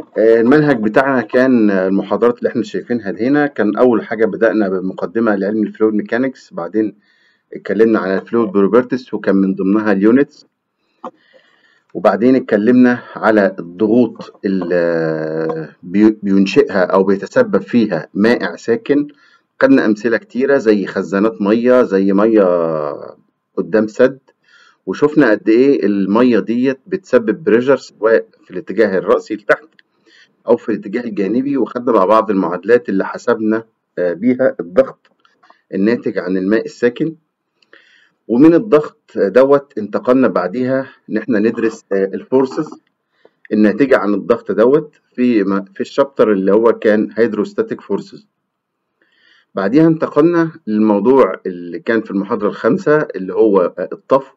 آه، المنهج بتاعنا كان المحاضرات اللي احنا شايفينها دي هنا كان أول حاجة بدأنا بمقدمة لعلم الفلويد ميكانكس بعدين اتكلمنا عن الفلويد بروبرتيز وكان من ضمنها اليونتس وبعدين اتكلمنا على الضغوط اللي بي- بينشئها أو بيتسبب فيها مائع ساكن خدنا أمثلة كتيرة زي خزانات مية زي مية قدام سد وشفنا قد إيه المية ديت بتسبب بريشر سواء في الاتجاه الرأسي لتحت أو في الاتجاه الجانبي وخدنا مع بعض المعادلات اللي حسبنا آه، بيها الضغط الناتج عن الماء الساكن ومن الضغط دوت انتقلنا بعديها إن إحنا ندرس الفورسز الناتجة عن الضغط دوت في م- في الشابتر اللي هو كان هيدروستاتيك فورسز بعديها انتقلنا للموضوع اللي كان في المحاضرة الخامسة اللي هو آه، الطفو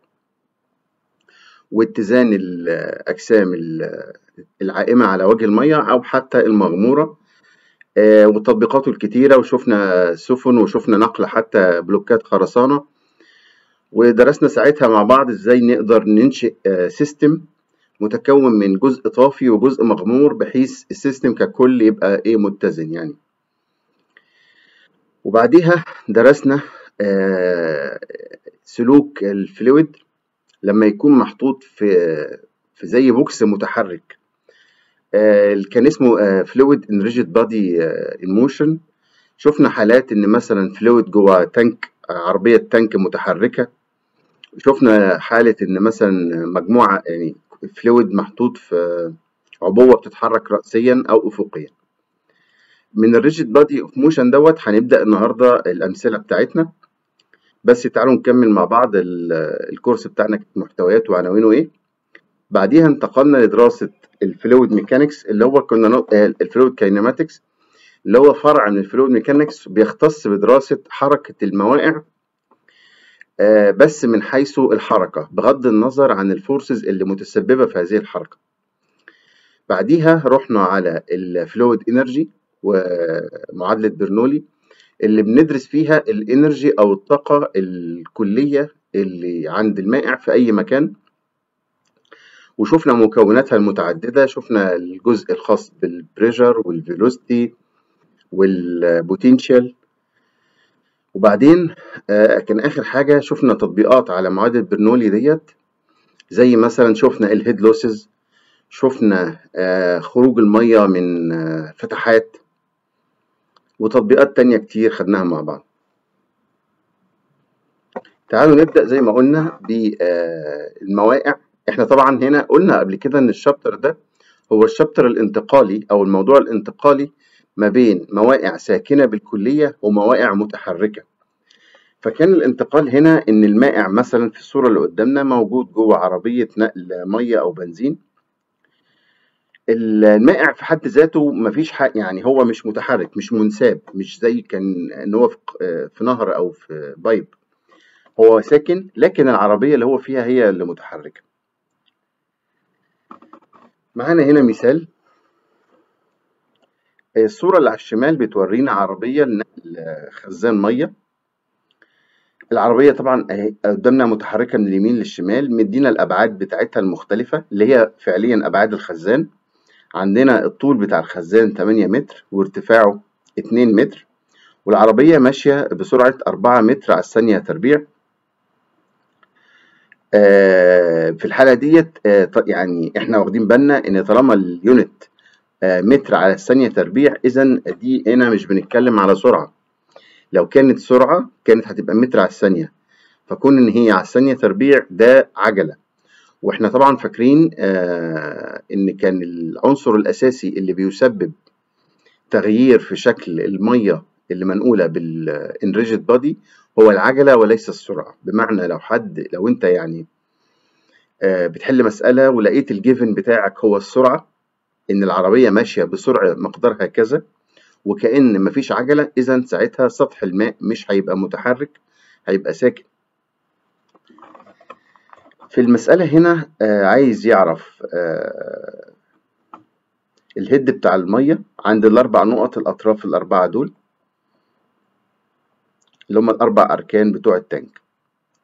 واتزان الأجسام ال- العائمة على وجه المية أو حتى المغمورة آه، وتطبيقاته الكتيرة وشفنا سفن وشفنا نقل حتى بلوكات خرسانة ودرسنا ساعتها مع بعض ازاي نقدر ننشئ سيستم متكون من جزء طافي وجزء مغمور بحيث السيستم ككل يبقى ايه متزن يعني وبعديها درسنا آه، سلوك الفلويد لما يكون محطوط في في زي بوكس متحرك آه، كان اسمه فلويد ان ريجيد بادي ان موشن شفنا حالات ان مثلا فلويد جوه تانك آه، عربيه تانك متحركه شفنا حاله ان مثلا مجموعه يعني فلويد محطوط في عبوه بتتحرك راسيا او افقيا من الريجيد بادي اوف موشن دوت هنبدا النهارده الامثله بتاعتنا بس تعالوا نكمل مع بعض ال- الكورس بتاعنا كانت محتوياته وعناوينه ايه بعديها انتقلنا لدراسه الفلويد ميكانكس اللي هو كنا نو- آه، الفلويد كاينماتكس اللي هو فرع من الفلويد ميكانكس بيختص بدراسه حركه الموائع آه، بس من حيث الحركه بغض النظر عن الفورسز اللي متسببه في هذه الحركه بعديها رحنا على الفلويد انرجي ومعادله برنولي اللي بندرس فيها الانرجي او الطاقه الكليه اللي عند المائع في اي مكان وشفنا مكوناتها المتعدده شفنا الجزء الخاص بالبريشر والفيلوسيتي والبوتنشال وبعدين آه، كان اخر حاجه شفنا تطبيقات على معادله برنولي ديت زي مثلا شفنا الهيد لوسز شفنا آه، خروج الميه من آه، فتحات وتطبيقات تانية كتير خدناها مع بعض تعالوا نبدأ زي ما قلنا بالمواقع احنا طبعا هنا قلنا قبل كده ان الشابتر ده هو الشابتر الانتقالي او الموضوع الانتقالي ما بين مواقع ساكنة بالكلية ومواقع متحركة فكان الانتقال هنا ان المائع مثلا في الصورة اللي قدامنا موجود جوه عربية نقل مية او بنزين المائع في حد ذاته مفيش حق يعني هو مش متحرك مش منساب مش زي كان ان هو في ق- في نهر او في بايب هو ساكن لكن العربية اللي هو فيها هي اللي متحركة معانا هنا مثال الصورة اللي على الشمال بتورينا عربية لنقل خزان مية العربية طبعا اهي قدامنا متحركة من اليمين للشمال مدينا الأبعاد بتاعتها المختلفة اللي هي فعليا أبعاد الخزان عندنا الطول بتاع الخزان 8 متر وارتفاعه 2 متر والعربية ماشية بسرعة 4 متر على الثانية تربيع آه، في الحالة ديت آه، ط- يعني احنا واخدين بالنا ان طالما اليونت آه، متر على الثانية تربيع اذا دي هنا مش بنتكلم على سرعة لو كانت سرعة كانت هتبقى متر على الثانية فكون ان هي على الثانية تربيع ده عجلة واحنا طبعا فاكرين آه، ان كان العنصر الاساسي اللي بيسبب تغيير في شكل المية اللي منقولة بالانريجيد بادي هو العجلة وليس السرعة بمعنى لو حد لو انت يعني آه، بتحل مسألة ولقيت الجيفن بتاعك هو السرعة إن العربية ماشية بسرعة مقدارها كذا وكأن مفيش عجلة إذا ساعتها سطح الماء مش هيبقى متحرك هيبقى ساكن في المسألة هنا آه، عايز يعرف آه، الهيد بتاع المية عند الأربع نقط الأطراف الأربعة دول اللي هم الأربع أركان بتوع التانك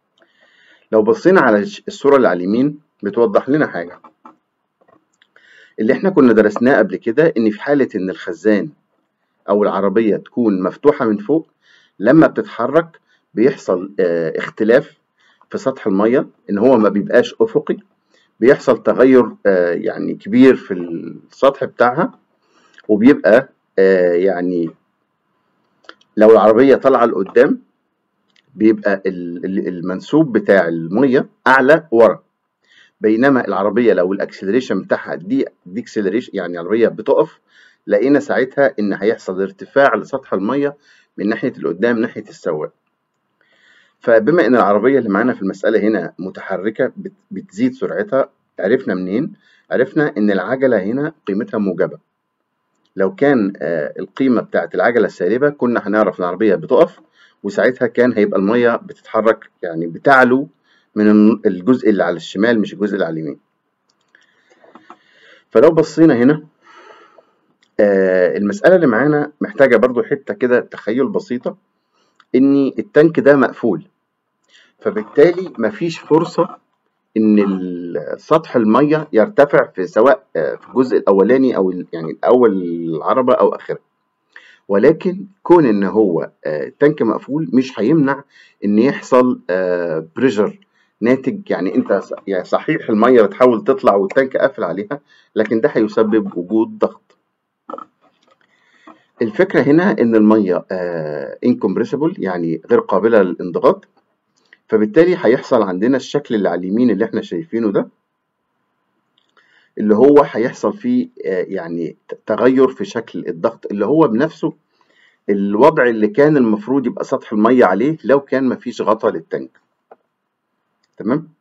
لو بصينا على الصورة اللي على اليمين بتوضح لنا حاجة اللي احنا كنا درسناه قبل كده ان في حالة ان الخزان او العربية تكون مفتوحة من فوق لما بتتحرك بيحصل اه اختلاف في سطح المية ان هو ما بيبقاش افقي بيحصل تغير اه يعني كبير في السطح بتاعها وبيبقى اه يعني لو العربية طالعة لقدام بيبقى المنسوب بتاع المية أعلى ورا بينما العربية لو الأكسلريشن بتاعها دي ديكسلريشن يعني العربية بتقف لقينا ساعتها إن هيحصل ارتفاع لسطح المية من ناحية القدام ناحية السواق فبما إن العربية اللي معانا في المسألة هنا متحركة بتزيد سرعتها عرفنا منين؟ عرفنا إن العجلة هنا قيمتها موجبة لو كان القيمة بتاعت العجلة سالبة كنا هنعرف العربية بتقف وساعتها كان هيبقى المية بتتحرك يعني بتعلو من الجزء اللي على الشمال مش الجزء اللي على اليمين فلو بصينا هنا آه المسألة اللي معانا محتاجة برضو حتة كده تخيل بسيطة إن التانك ده مقفول فبالتالي مفيش فرصة إن سطح المية يرتفع في سواء في الجزء الأولاني أو يعني أول العربة أو آخرها ولكن كون ان هو التانك مقفول مش هيمنع ان يحصل بريشر ناتج يعني انت يعني صحيح الميه بتحاول تطلع والتانك قافل عليها لكن ده هيسبب وجود ضغط الفكره هنا ان الميه انكمبريسبل يعني غير قابله للانضغاط فبالتالي هيحصل عندنا الشكل اللي على اليمين اللي احنا شايفينه ده اللي هو هيحصل فيه يعني تغير في شكل الضغط اللي هو بنفسه الوضع اللي كان المفروض يبقى سطح المية عليه لو كان مفيش غطا للتانك تمام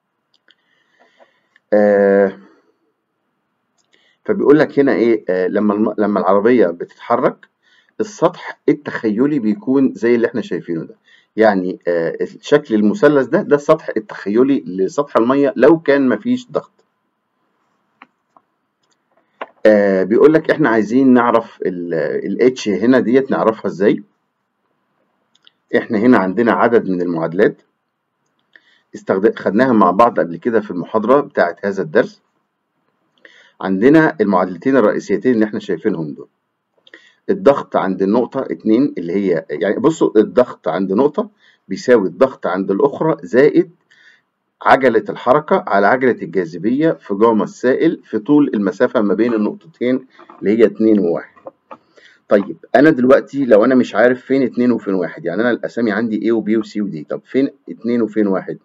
آه فبيقول لك هنا ايه آه لما لما العربية بتتحرك السطح التخيلي بيكون زي اللي احنا شايفينه ده يعني آه شكل المثلث ده ده السطح التخيلي لسطح المية لو كان مفيش ضغط آه بيقول لك احنا عايزين نعرف الاتش هنا ديت نعرفها ازاي احنا هنا عندنا عدد من المعادلات استخد... خدناها مع بعض قبل كده في المحاضرة بتاعة هذا الدرس عندنا المعادلتين الرئيسيتين اللي احنا شايفينهم دول الضغط عند النقطة اتنين اللي هي يعني بصوا الضغط عند نقطة بيساوي الضغط عند الأخرى زائد عجلة الحركة على عجلة الجاذبية في جاما السائل في طول المسافة ما بين النقطتين اللي هي 2 و1 طيب أنا دلوقتي لو أنا مش عارف فين 2 وفين 1 يعني أنا الأسامي عندي A و B و C و D طب فين 2 وفين 1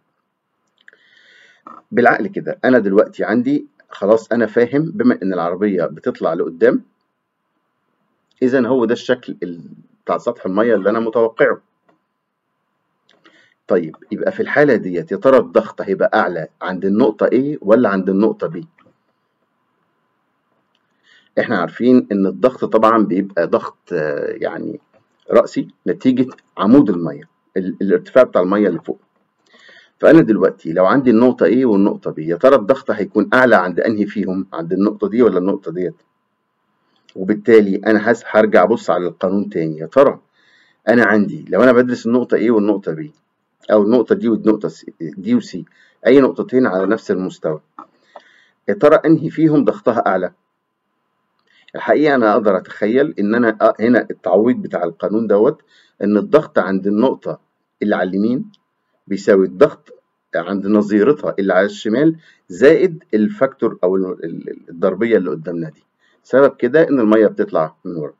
بالعقل كده أنا دلوقتي عندي خلاص أنا فاهم بما إن العربية بتطلع لقدام إذا هو ده الشكل بتاع سطح المية اللي أنا متوقعه طيب يبقى في الحالة ديت يا ترى الضغط هيبقى أعلى عند النقطة A ولا عند النقطة B؟ إحنا عارفين إن الضغط طبعًا بيبقى ضغط يعني رأسي نتيجة عمود المية الارتفاع بتاع المية اللي فوق. فأنا دلوقتي لو عندي النقطة A والنقطة B يا ترى الضغط هيكون أعلى عند أنهي فيهم؟ عند النقطة دي ولا النقطة ديت؟ وبالتالي أنا هرجع أبص على القانون تاني يا ترى أنا عندي لو أنا بدرس النقطة A والنقطة B أو النقطة دي والنقطة دي وسي أي نقطتين على نفس المستوى يا ترى أنهي فيهم ضغطها أعلى؟ الحقيقة أنا أقدر أتخيل إن أنا هنا التعويض بتاع القانون دوت إن الضغط عند النقطة اللي على اليمين بيساوي الضغط عند نظيرتها اللي على الشمال زائد الفاكتور أو الضربية اللي قدامنا دي سبب كده إن المية بتطلع من ورا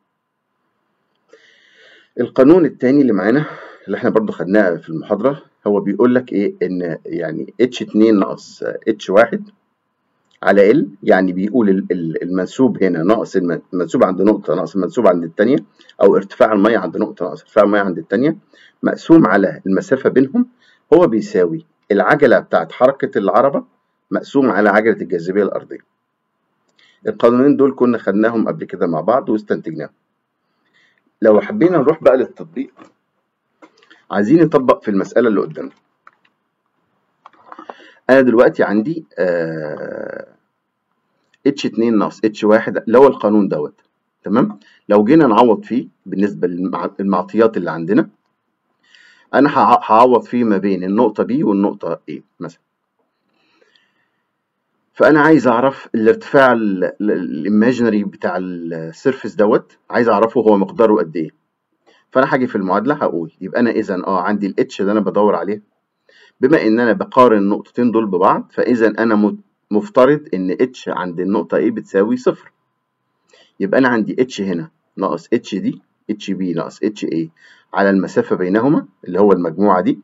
القانون التاني اللي معانا اللي احنا برضو خدناه في المحاضرة هو بيقول لك ايه ان يعني H2 ناقص H1 على L يعني بيقول المنسوب هنا ناقص المنسوب عند نقطة ناقص المنسوب عند التانية أو ارتفاع المية عند نقطة ناقص ارتفاع المية عند التانية مقسوم على المسافة بينهم هو بيساوي العجلة بتاعت حركة العربة مقسوم على عجلة الجاذبية الأرضية. القانونين دول كنا خدناهم قبل كده مع بعض واستنتجناهم. لو حبينا نروح بقى للتطبيق عايزين نطبق في المسألة اللي قدامنا. أنا دلوقتي عندي آه H2 ناقص H1 اللي هو القانون دوت تمام؟ لو جينا نعوض فيه بالنسبة للمعطيات اللي عندنا أنا هعوض فيه ما بين النقطة B والنقطة A مثلا. فانا عايز اعرف الارتفاع الايماجينري بتاع السيرفيس دوت عايز اعرفه هو مقداره قد ايه فانا هاجي في المعادله هقول يبقى انا اذا اه عندي الاتش اللي انا بدور عليه بما ان انا بقارن النقطتين دول ببعض فاذا انا مفترض ان اتش عند النقطه A بتساوي صفر يبقى انا عندي اتش هنا ناقص اتش دي اتش بي ناقص اتش اي على المسافه بينهما اللي هو المجموعه دي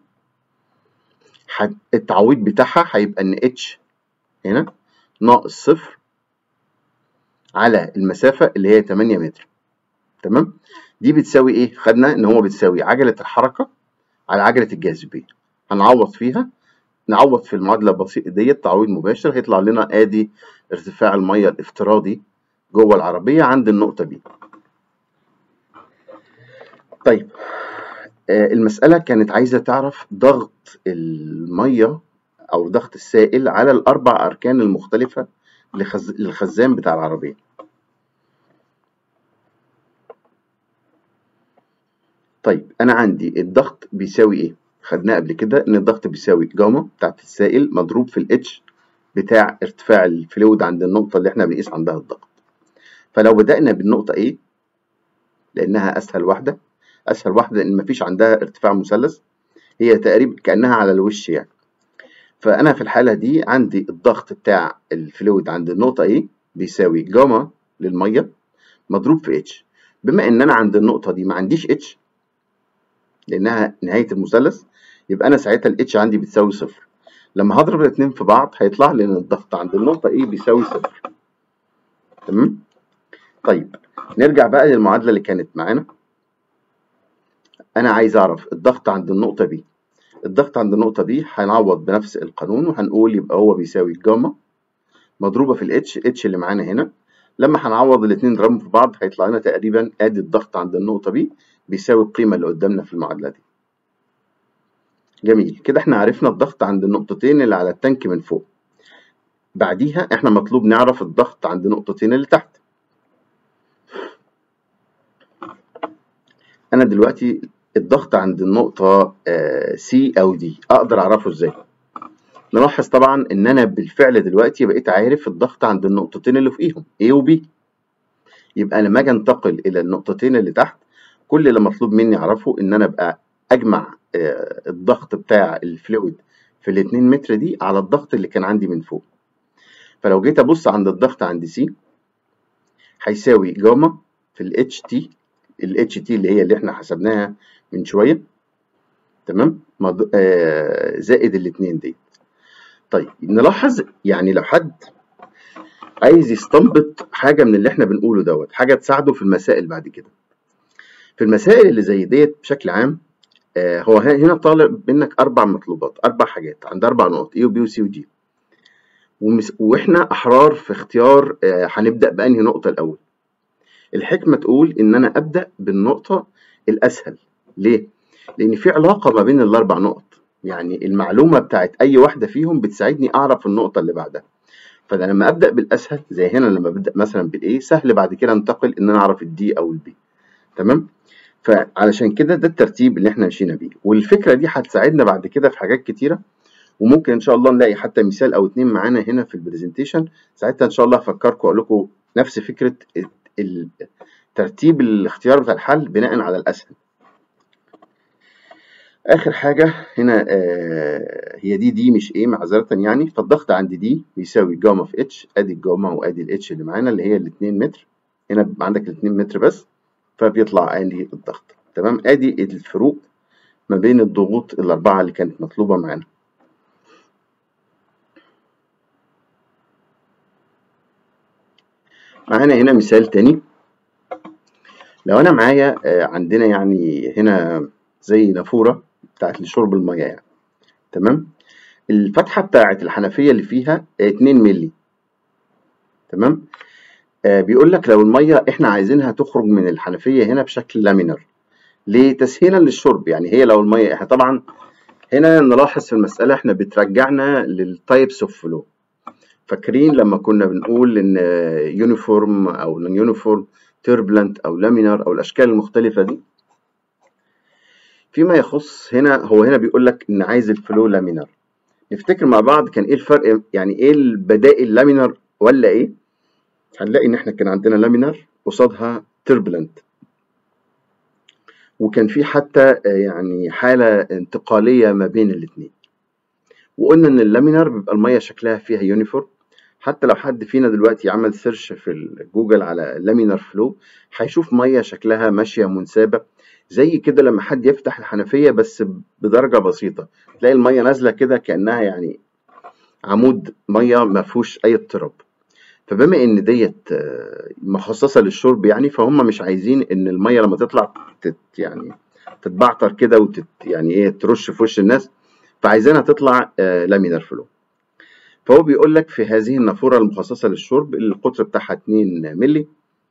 التعويض بتاعها هيبقى ان اتش هنا ناقص صفر على المسافة اللي هي 8 متر تمام دي بتساوي ايه خدنا ان هو بتساوي عجلة الحركة على عجلة الجاذبية هنعوض فيها نعوض في المعادلة البسيطة ديت تعويض مباشر هيطلع لنا ادي ارتفاع المية الافتراضي جوه العربية عند النقطة بي طيب آه المسألة كانت عايزة تعرف ضغط المية أو ضغط السائل على الأربع أركان المختلفة للخزان بتاع العربية طيب أنا عندي الضغط بيساوي إيه؟ خدناه قبل كده إن الضغط بيساوي جاما بتاعت السائل مضروب في الاتش بتاع ارتفاع الفلويد عند النقطة اللي إحنا بنقيس عندها الضغط فلو بدأنا بالنقطة A لأنها أسهل واحدة أسهل واحدة لأن مفيش عندها ارتفاع مثلث هي تقريبا كأنها على الوش يعني فأنا في الحالة دي عندي الضغط بتاع الفلويد عند النقطة A بيساوي جاما للمية مضروب في اتش بما إن أنا عند النقطة دي ما عنديش اتش لأنها نهاية المثلث يبقى أنا ساعتها الاتش عندي بتساوي صفر لما هضرب الاتنين في بعض هيطلع لي إن الضغط عند النقطة A بيساوي صفر تمام طيب نرجع بقى للمعادلة اللي كانت معانا أنا عايز أعرف الضغط عند النقطة B الضغط عند النقطة دي هنعوض بنفس القانون وهنقول يبقى هو بيساوي جاما مضروبة في الاتش الاتش اللي معانا هنا لما هنعوض الاتنين نضربهم في بعض هيطلع لنا تقريبا ادي الضغط عند النقطة بي بيساوي القيمة اللي قدامنا في المعادلة دي جميل كده احنا عرفنا الضغط عند النقطتين اللي على التانك من فوق بعديها احنا مطلوب نعرف الضغط عند نقطتين اللي تحت انا دلوقتي الضغط عند النقطة C أو D أقدر أعرفه إزاي؟ نلاحظ طبعا إن أنا بالفعل دلوقتي بقيت عارف الضغط عند النقطتين اللي فوقيهم A و B يبقى لما أجي أنتقل إلى النقطتين اللي تحت كل اللي مطلوب مني أعرفه إن أنا أبقى أجمع الضغط بتاع الفلويد في الاتنين متر دي على الضغط اللي كان عندي من فوق فلو جيت أبص عند الضغط عند C هيساوي جاما في ال HT ال HT اللي هي اللي احنا حسبناها من شوية تمام آه زائد الاتنين دي طيب نلاحظ يعني لو حد عايز يستنبط حاجة من اللي احنا بنقوله دوت حاجة تساعده في المسائل بعد كده في المسائل اللي زي ديت بشكل عام آه هو هنا طالب منك أربع مطلوبات أربع حاجات عند أربع نقط A و B و C و D واحنا أحرار في اختيار آه هنبدأ بأنهي نقطة الأول الحكمة تقول إن أنا أبدأ بالنقطة الأسهل ليه؟ لأن في علاقة ما بين الأربع نقط يعني المعلومة بتاعت أي واحدة فيهم بتساعدني أعرف النقطة اللي بعدها فأنا لما أبدأ بالأسهل زي هنا لما ببدأ مثلا بالإيه سهل بعد كده أنتقل إن أنا أعرف الدي أو البي تمام؟ فعلشان كده ده الترتيب اللي احنا مشينا بيه والفكرة دي هتساعدنا بعد كده في حاجات كتيرة وممكن ان شاء الله نلاقي حتى مثال او اتنين معانا هنا في البرزنتيشن ساعتها ان شاء الله هفكركم اقول لكم نفس فكرة ترتيب الاختيار بتاع الحل بناء على الاسهل اخر حاجه هنا آه هي دي دي مش ايه معذره يعني فالضغط عند دي بيساوي جاما في اتش ادي الجاما وادي الاتش اللي معانا اللي هي ال 2 متر هنا بيبقى عندك ال 2 متر بس فبيطلع ادي الضغط تمام ادي الفروق ما بين الضغوط الاربعه اللي كانت مطلوبه معانا معانا هنا مثال تاني لو انا معايا آه عندنا يعني هنا زي نافوره بتاعت لشرب الميه يعني تمام الفتحه بتاعت الحنفيه اللي فيها 2 مللي تمام آه بيقول لك لو الميه احنا عايزينها تخرج من الحنفيه هنا بشكل لامينر ليه تسهيلا للشرب يعني هي لو الميه احنا طبعا هنا نلاحظ في المساله احنا بترجعنا للتايبس اوف فلو فاكرين لما كنا بنقول ان يونيفورم او نون يونيفورم تيربلنت او لامينر او الاشكال المختلفه دي فيما يخص هنا هو هنا بيقول لك ان عايز الفلو لامينر نفتكر مع بعض كان ايه الفرق يعني ايه البدائل لامينر ولا ايه هنلاقي ان احنا كان عندنا لامينر قصادها تربلنت وكان في حتى يعني حالة انتقالية ما بين الاتنين وقلنا ان اللامينر بيبقى المية شكلها فيها يونيفورم حتى لو حد فينا دلوقتي عمل سيرش في جوجل على لامينر فلو هيشوف مية شكلها ماشية منسابة زي كده لما حد يفتح الحنفية بس بدرجة بسيطة تلاقي المية نازلة كده كأنها يعني عمود مية ما فيهوش أي اضطراب فبما ان ديت مخصصه للشرب يعني فهم مش عايزين ان الميه لما تطلع تت يعني تتبعتر كده وتت يعني ايه ترش في وش الناس فعايزينها تطلع لامينر فلو فهو بيقول لك في هذه النافوره المخصصه للشرب القطر بتاعها 2 مللي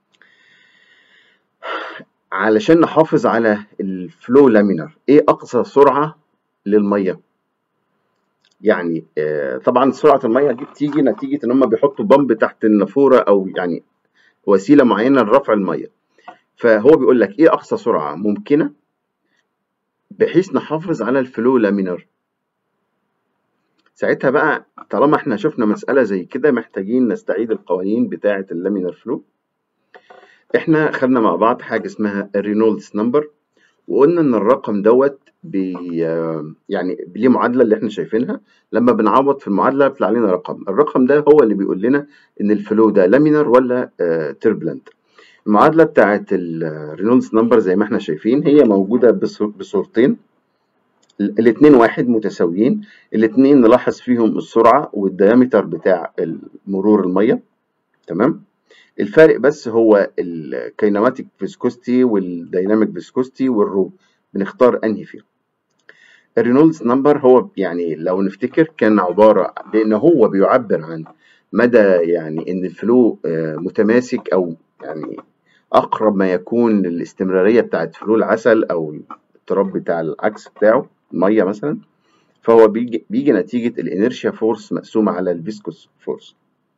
علشان نحافظ على الفلو لامينر ايه اقصى سرعه للميه يعني طبعا سرعه الميه دي بتيجي نتيجه ان هم بيحطوا بمب تحت النافوره او يعني وسيله معينه لرفع الميه فهو بيقول لك ايه اقصى سرعه ممكنه بحيث نحافظ على الفلو لامينر ساعتها بقى طالما احنا شفنا مساله زي كده محتاجين نستعيد القوانين بتاعه اللامينر فلو احنا خدنا مع بعض حاجه اسمها الرينولدز نمبر وقلنا ان الرقم دوت بي يعني ليه معادله اللي احنا شايفينها لما بنعوض في المعادله بيطلع لنا رقم الرقم ده هو اللي بيقول لنا ان الفلو ده لامينر ولا تربلنت المعادله بتاعه الرينولدز نمبر زي ما احنا شايفين هي موجوده بصورتين الاثنين واحد متساويين الاثنين نلاحظ فيهم السرعه والديامتر بتاع مرور الميه تمام الفارق بس هو الكينماتيك فيسكوستي والديناميك فيسكوستي والرو بنختار انهي فيهم الرينولدز نمبر هو يعني لو نفتكر كان عبارة لأن هو بيعبر عن مدى يعني إن الفلو متماسك أو يعني أقرب ما يكون للاستمرارية بتاعت فلو العسل أو التراب بتاع العكس بتاعه المية مثلا فهو بيجي, بيجي نتيجة الانيرشيا فورس مقسومة على الفيسكوس فورس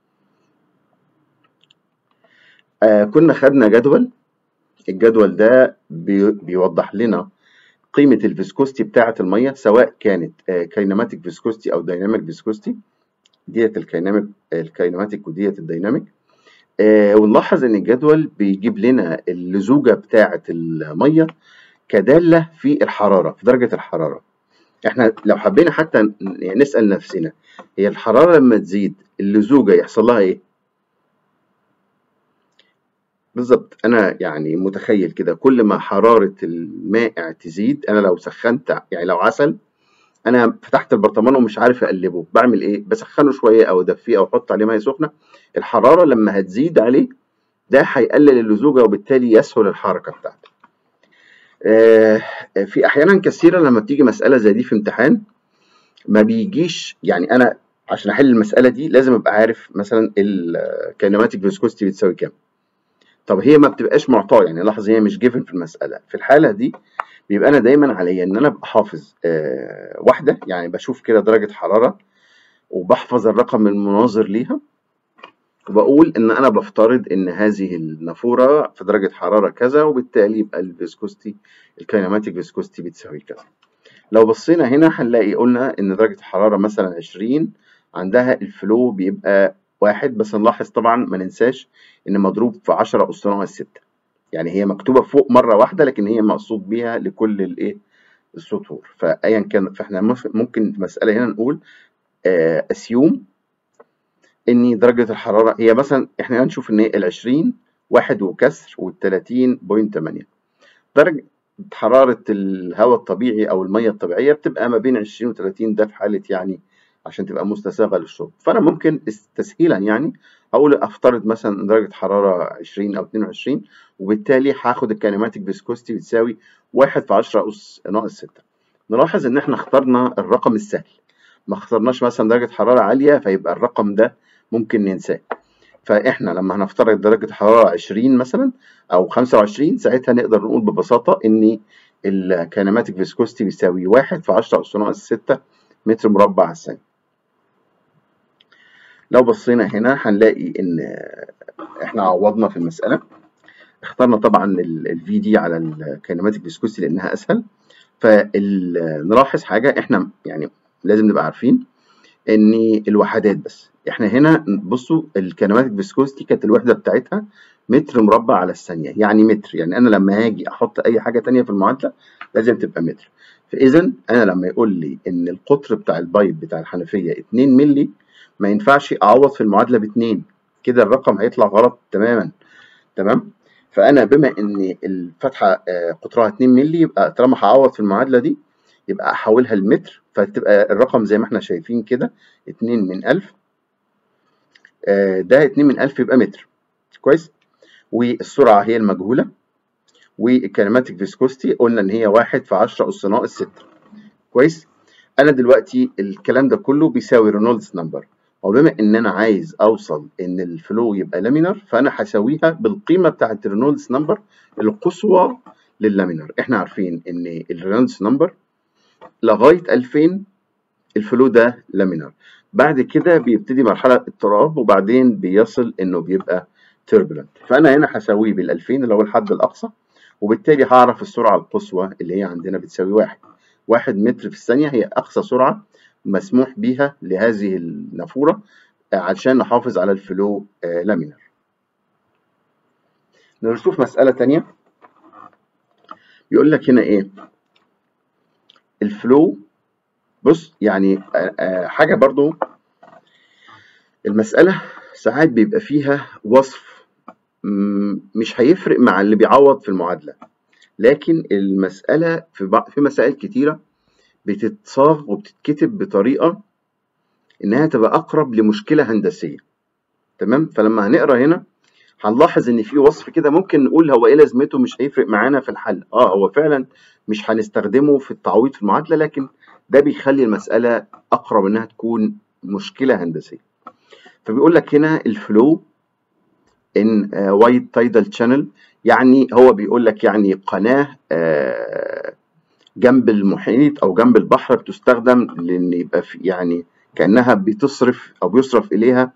آه كنا خدنا جدول الجدول ده بي بيوضح لنا قيمة الفيسكوستي بتاعة المية سواء كانت آه كاينماتيك فيسكوستي أو دايناميك فيسكوستي ديت الكايناميك الكاينماتيك وديت الدايناميك آه ونلاحظ إن الجدول بيجيب لنا اللزوجة بتاعة المية كدالة في الحرارة في درجة الحرارة احنا لو حبينا حتى نسأل نفسنا هي الحرارة لما تزيد اللزوجة يحصل لها ايه؟ بالظبط انا يعني متخيل كده كل ما حراره المائع تزيد انا لو سخنت يعني لو عسل انا فتحت البرطمان ومش عارف اقلبه بعمل ايه بسخنه شويه او ادفيه او احط عليه ميه سخنه الحراره لما هتزيد عليه ده هيقلل اللزوجه وبالتالي يسهل الحركه بتاعته آه في احيانا كثيره لما بتيجي مساله زي دي في امتحان ما بيجيش يعني انا عشان احل المساله دي لازم ابقى عارف مثلا الكينماتيك فيسكوستي بتساوي كام طب هي ما بتبقاش معطاه يعني لاحظ هي مش جيفن في المساله في الحاله دي بيبقى انا دايما عليا ان انا ابقى حافظ آه واحده يعني بشوف كده درجه حراره وبحفظ الرقم المناظر ليها وبقول ان انا بفترض ان هذه النافوره في درجه حراره كذا وبالتالي يبقى الفيسكوستي الكينماتيك فيسكوستي بتساوي كذا لو بصينا هنا هنلاقي قلنا ان درجه الحراره مثلا 20 عندها الفلو بيبقى واحد بس نلاحظ طبعا ما ننساش ان مضروب في 10 اس ناقص 6 يعني هي مكتوبه فوق مره واحده لكن هي مقصود بيها لكل الايه السطور فايا كان فاحنا ممكن في مساله هنا نقول اسيوم ان درجه الحراره هي مثلا احنا هنشوف ان ال 20 واحد وكسر وال 30.8 درجه حراره الهواء الطبيعي او الميه الطبيعيه بتبقى ما بين 20 و 30 ده في حاله يعني عشان تبقى مستساغه للشرب فانا ممكن تسهيلا يعني اقول افترض مثلا درجه حراره 20 او 22 وبالتالي هاخد الكينماتيك فيسكوستي بتساوي 1 في 10 اس ناقص 6 نلاحظ ان احنا اخترنا الرقم السهل ما اخترناش مثلا درجه حراره عاليه فيبقى الرقم ده ممكن ننساه فاحنا لما هنفترض درجه حراره 20 مثلا او 25 ساعتها نقدر نقول ببساطه ان الكينماتيك فيسكوستي بيساوي 1 في 10 اس ناقص 6 متر مربع على الثانيه لو بصينا هنا هنلاقي ان احنا عوضنا في المسألة اخترنا طبعا الفي دي على الكينماتيك فيسكوستي لانها اسهل فنلاحظ حاجة احنا يعني لازم نبقى عارفين ان الوحدات بس احنا هنا بصوا الكينماتيك فيسكوستي كانت الوحده بتاعتها متر مربع على الثانيه يعني متر يعني انا لما هاجي احط اي حاجه تانية في المعادله لازم تبقى متر فاذا انا لما يقول لي ان القطر بتاع البايب بتاع الحنفيه 2 مللي ما ينفعش اعوض في المعادله ب 2 كده الرقم هيطلع غلط تماما تمام فانا بما ان الفتحه قطرها 2 مللي يبقى طالما هعوض في المعادله دي يبقى احولها لمتر فتبقى الرقم زي ما احنا شايفين كده 2 من 1000 ده 2 من 1000 يبقى متر كويس والسرعه هي المجهوله والكينماتيك فيسكوستي قلنا ان هي 1 في 10 اس ناقص 6 كويس انا دلوقتي الكلام ده كله بيساوي رينولدز نمبر وبما ان انا عايز اوصل ان الفلو يبقى لامينر فانا هساويها بالقيمه بتاعه الرينولدز نمبر القصوى لللامينر احنا عارفين ان الرينولدز نمبر لغايه 2000 الفلو ده لامينر بعد كده بيبتدي مرحله اضطراب وبعدين بيصل انه بيبقى تربلنت فانا هنا هساويه بال 2000 اللي هو الحد الاقصى وبالتالي هعرف السرعه القصوى اللي هي عندنا بتساوي واحد واحد متر في الثانيه هي اقصى سرعه مسموح بيها لهذه النافوره عشان نحافظ على الفلو لامينر نشوف مساله تانية بيقول لك هنا ايه الفلو بص يعني حاجه برضو المساله ساعات بيبقى فيها وصف مش هيفرق مع اللي بيعوض في المعادله لكن المساله في في مسائل كتيره بتتصاغ وبتتكتب بطريقه انها تبقى اقرب لمشكله هندسيه تمام فلما هنقرا هنا هنلاحظ ان في وصف كده ممكن نقول هو ايه لازمته مش هيفرق معانا في الحل اه هو فعلا مش هنستخدمه في التعويض في المعادله لكن ده بيخلي المساله اقرب انها تكون مشكله هندسيه فبيقول لك هنا الفلو ان وايد تايدال شانل يعني هو بيقول لك يعني قناه uh, جنب المحيط او جنب البحر بتستخدم لان يبقى في يعني كانها بتصرف او بيصرف اليها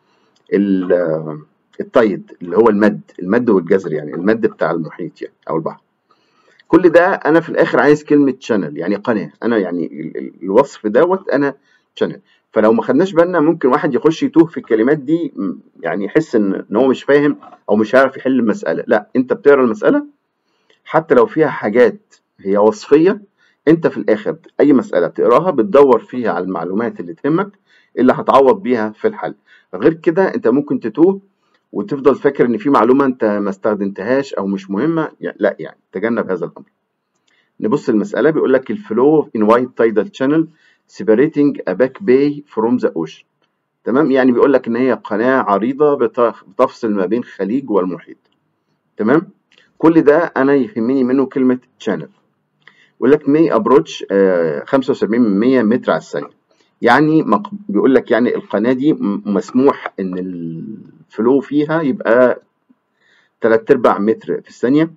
التايد اللي هو المد المد والجزر يعني المد بتاع المحيط يعني او البحر كل ده انا في الاخر عايز كلمه شانل يعني قناه انا يعني الوصف دوت انا شانل فلو ما خدناش بالنا ممكن واحد يخش يتوه في الكلمات دي يعني يحس ان هو مش فاهم او مش عارف يحل المساله لا انت بتقرا المساله حتى لو فيها حاجات هي وصفيه انت في الاخر اي مساله بتقراها بتدور فيها على المعلومات اللي تهمك اللي هتعوض بيها في الحل غير كده انت ممكن تتوه وتفضل فاكر ان في معلومه انت ما استخدمتهاش او مش مهمه يعني لا يعني تجنب هذا الامر نبص المساله بيقول لك الفلو in white tidal channel separating a back bay from the ocean تمام يعني بيقول لك ان هي قناه عريضه بتفصل ما بين خليج والمحيط تمام كل ده انا يهمني منه كلمه channel بيقول لك may approach آه 75 من 100 متر على الثانيه يعني بيقول لك يعني القناه دي مسموح ان الفلو فيها يبقى 3 ارباع متر في الثانيه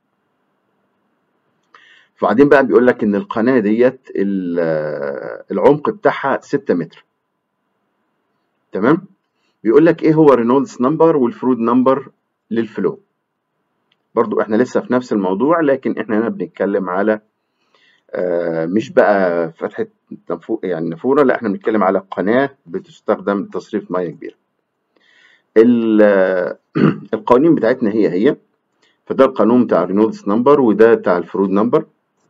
وبعدين بقى بيقول لك ان القناه ديت العمق بتاعها 6 متر تمام بيقول لك ايه هو رينولدز نمبر والفرود نمبر للفلو برضو احنا لسه في نفس الموضوع لكن احنا هنا بنتكلم على آه مش بقى فتحه يعني نافوره لا احنا بنتكلم على قناه بتستخدم لتصريف ميه كبيره القوانين بتاعتنا هي هي فده القانون بتاع رينولدز نمبر وده بتاع الفرود نمبر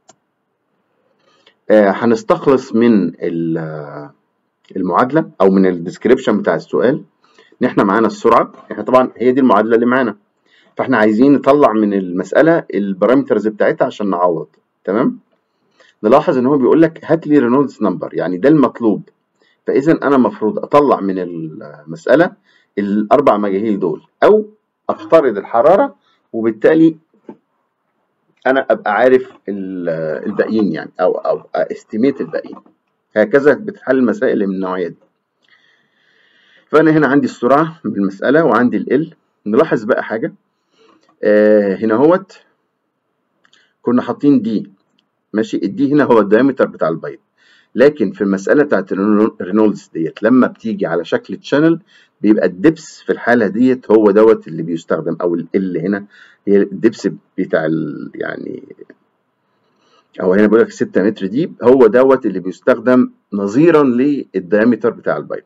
آه هنستخلص من المعادله او من الديسكريبشن بتاع السؤال ان احنا معانا السرعه احنا طبعا هي دي المعادله اللي معانا فاحنا عايزين نطلع من المساله البارامترز بتاعتها عشان نعوض تمام نلاحظ ان هو بيقول لك هات لي رينولدز نمبر يعني ده المطلوب فاذا انا المفروض اطلع من المساله الاربع مجاهيل دول او افترض الحراره وبالتالي انا ابقى عارف الباقيين يعني او او استيميت الباقيين هكذا بتحل المسائل من النوعيه دي فانا هنا عندي السرعه بالمساله وعندي ال نلاحظ بقى حاجه آه هنا هوت كنا حاطين دي ماشي الدي هنا هو الدايمتر بتاع البيض لكن في المسألة بتاعت رينولدز ديت لما بتيجي على شكل تشانل بيبقى الدبس في الحالة ديت هو دوت اللي بيستخدم أو ال هنا هي الدبس بتاع يعني او هنا بيقول لك 6 متر ديب هو دوت اللي بيستخدم نظيرا للديامتر بتاع البايب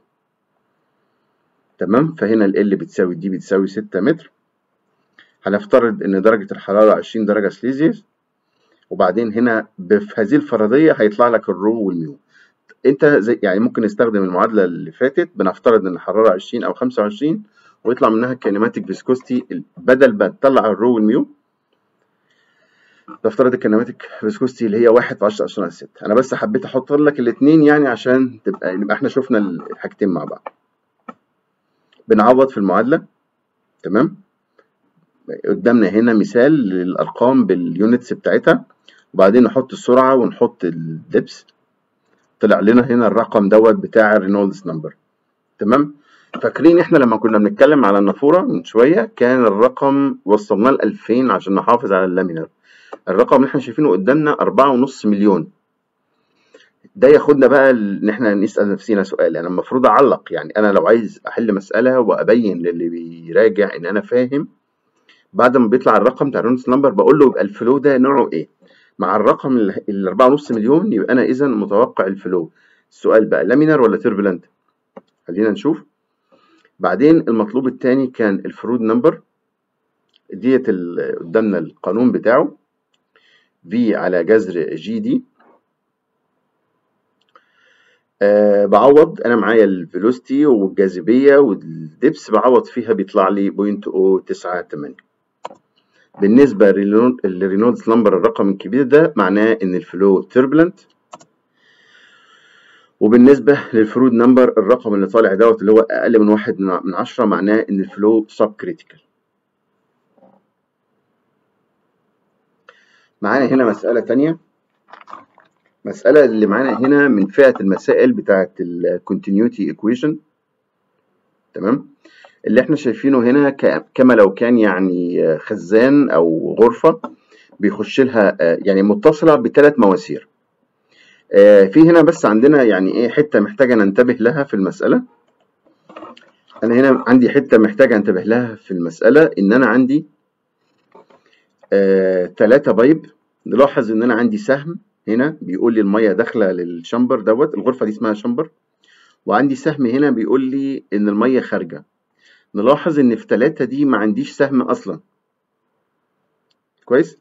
تمام فهنا ال بتساوي دي بتساوي 6 متر هنفترض ان درجة الحرارة 20 درجة سليزيوس وبعدين هنا في هذه الفرضية هيطلع لك الرو والميو انت زي يعني ممكن نستخدم المعادلة اللي فاتت بنفترض ان الحرارة 20 او 25 ويطلع منها الكينيماتيك فيسكوستي بدل ما تطلع الرو والميو نفترض الكينيماتيك فيسكوستي اللي هي 1 في 10 أسرع 6 انا بس حبيت احط لك الاثنين يعني عشان تبقى يبقى احنا شفنا الحاجتين مع بعض بنعوض في المعادلة تمام قدامنا هنا مثال للأرقام باليونتس بتاعتها وبعدين نحط السرعة ونحط الدبس طلع لنا هنا الرقم دوت بتاع الرينولدز نمبر تمام فاكرين احنا لما كنا بنتكلم على النافورة من شوية كان الرقم وصلناه ل 2000 عشان نحافظ على اللامينر الرقم اللي احنا شايفينه قدامنا 4.5 مليون ده ياخدنا بقى ان احنا نسال نفسنا سؤال انا المفروض اعلق يعني انا لو عايز احل مساله وابين للي بيراجع ان انا فاهم بعد ما بيطلع الرقم بتاع الرونس نمبر بقول له يبقى الفلو ده نوعه ايه مع الرقم ال 4.5 مليون يبقى انا اذا متوقع الفلو السؤال بقى لامينر ولا تيربلنت خلينا نشوف بعدين المطلوب الثاني كان الفرود نمبر ديت قدامنا القانون بتاعه في على جذر جي دي أه بعوض انا معايا الفيلوسيتي والجاذبيه والدبس بعوض فيها بيطلع لي 0.098 بالنسبه للرينولدز نمبر الرقم الكبير ده معناه ان الفلو تيربلنت وبالنسبه للفرود نمبر الرقم اللي طالع دوت اللي هو اقل من واحد من عشرة معناه ان الفلو سب كريتيكال معانا هنا مساله تانية المسألة اللي معانا هنا من فئة المسائل بتاعة الكونتينيوتي ايكويشن تمام اللي احنا شايفينه هنا كما لو كان يعني خزان او غرفة بيخش لها يعني متصلة بثلاث مواسير في هنا بس عندنا يعني ايه حتة محتاجة ننتبه لها في المسألة انا هنا عندي حتة محتاجة انتبه لها في المسألة ان انا عندي ثلاثة بايب نلاحظ ان انا عندي سهم هنا بيقول لي الميه داخله للشمبر دوت الغرفه دي اسمها شمبر وعندي سهم هنا بيقول لي ان الميه خارجه نلاحظ ان في ثلاثة دي ما عنديش سهم اصلا كويس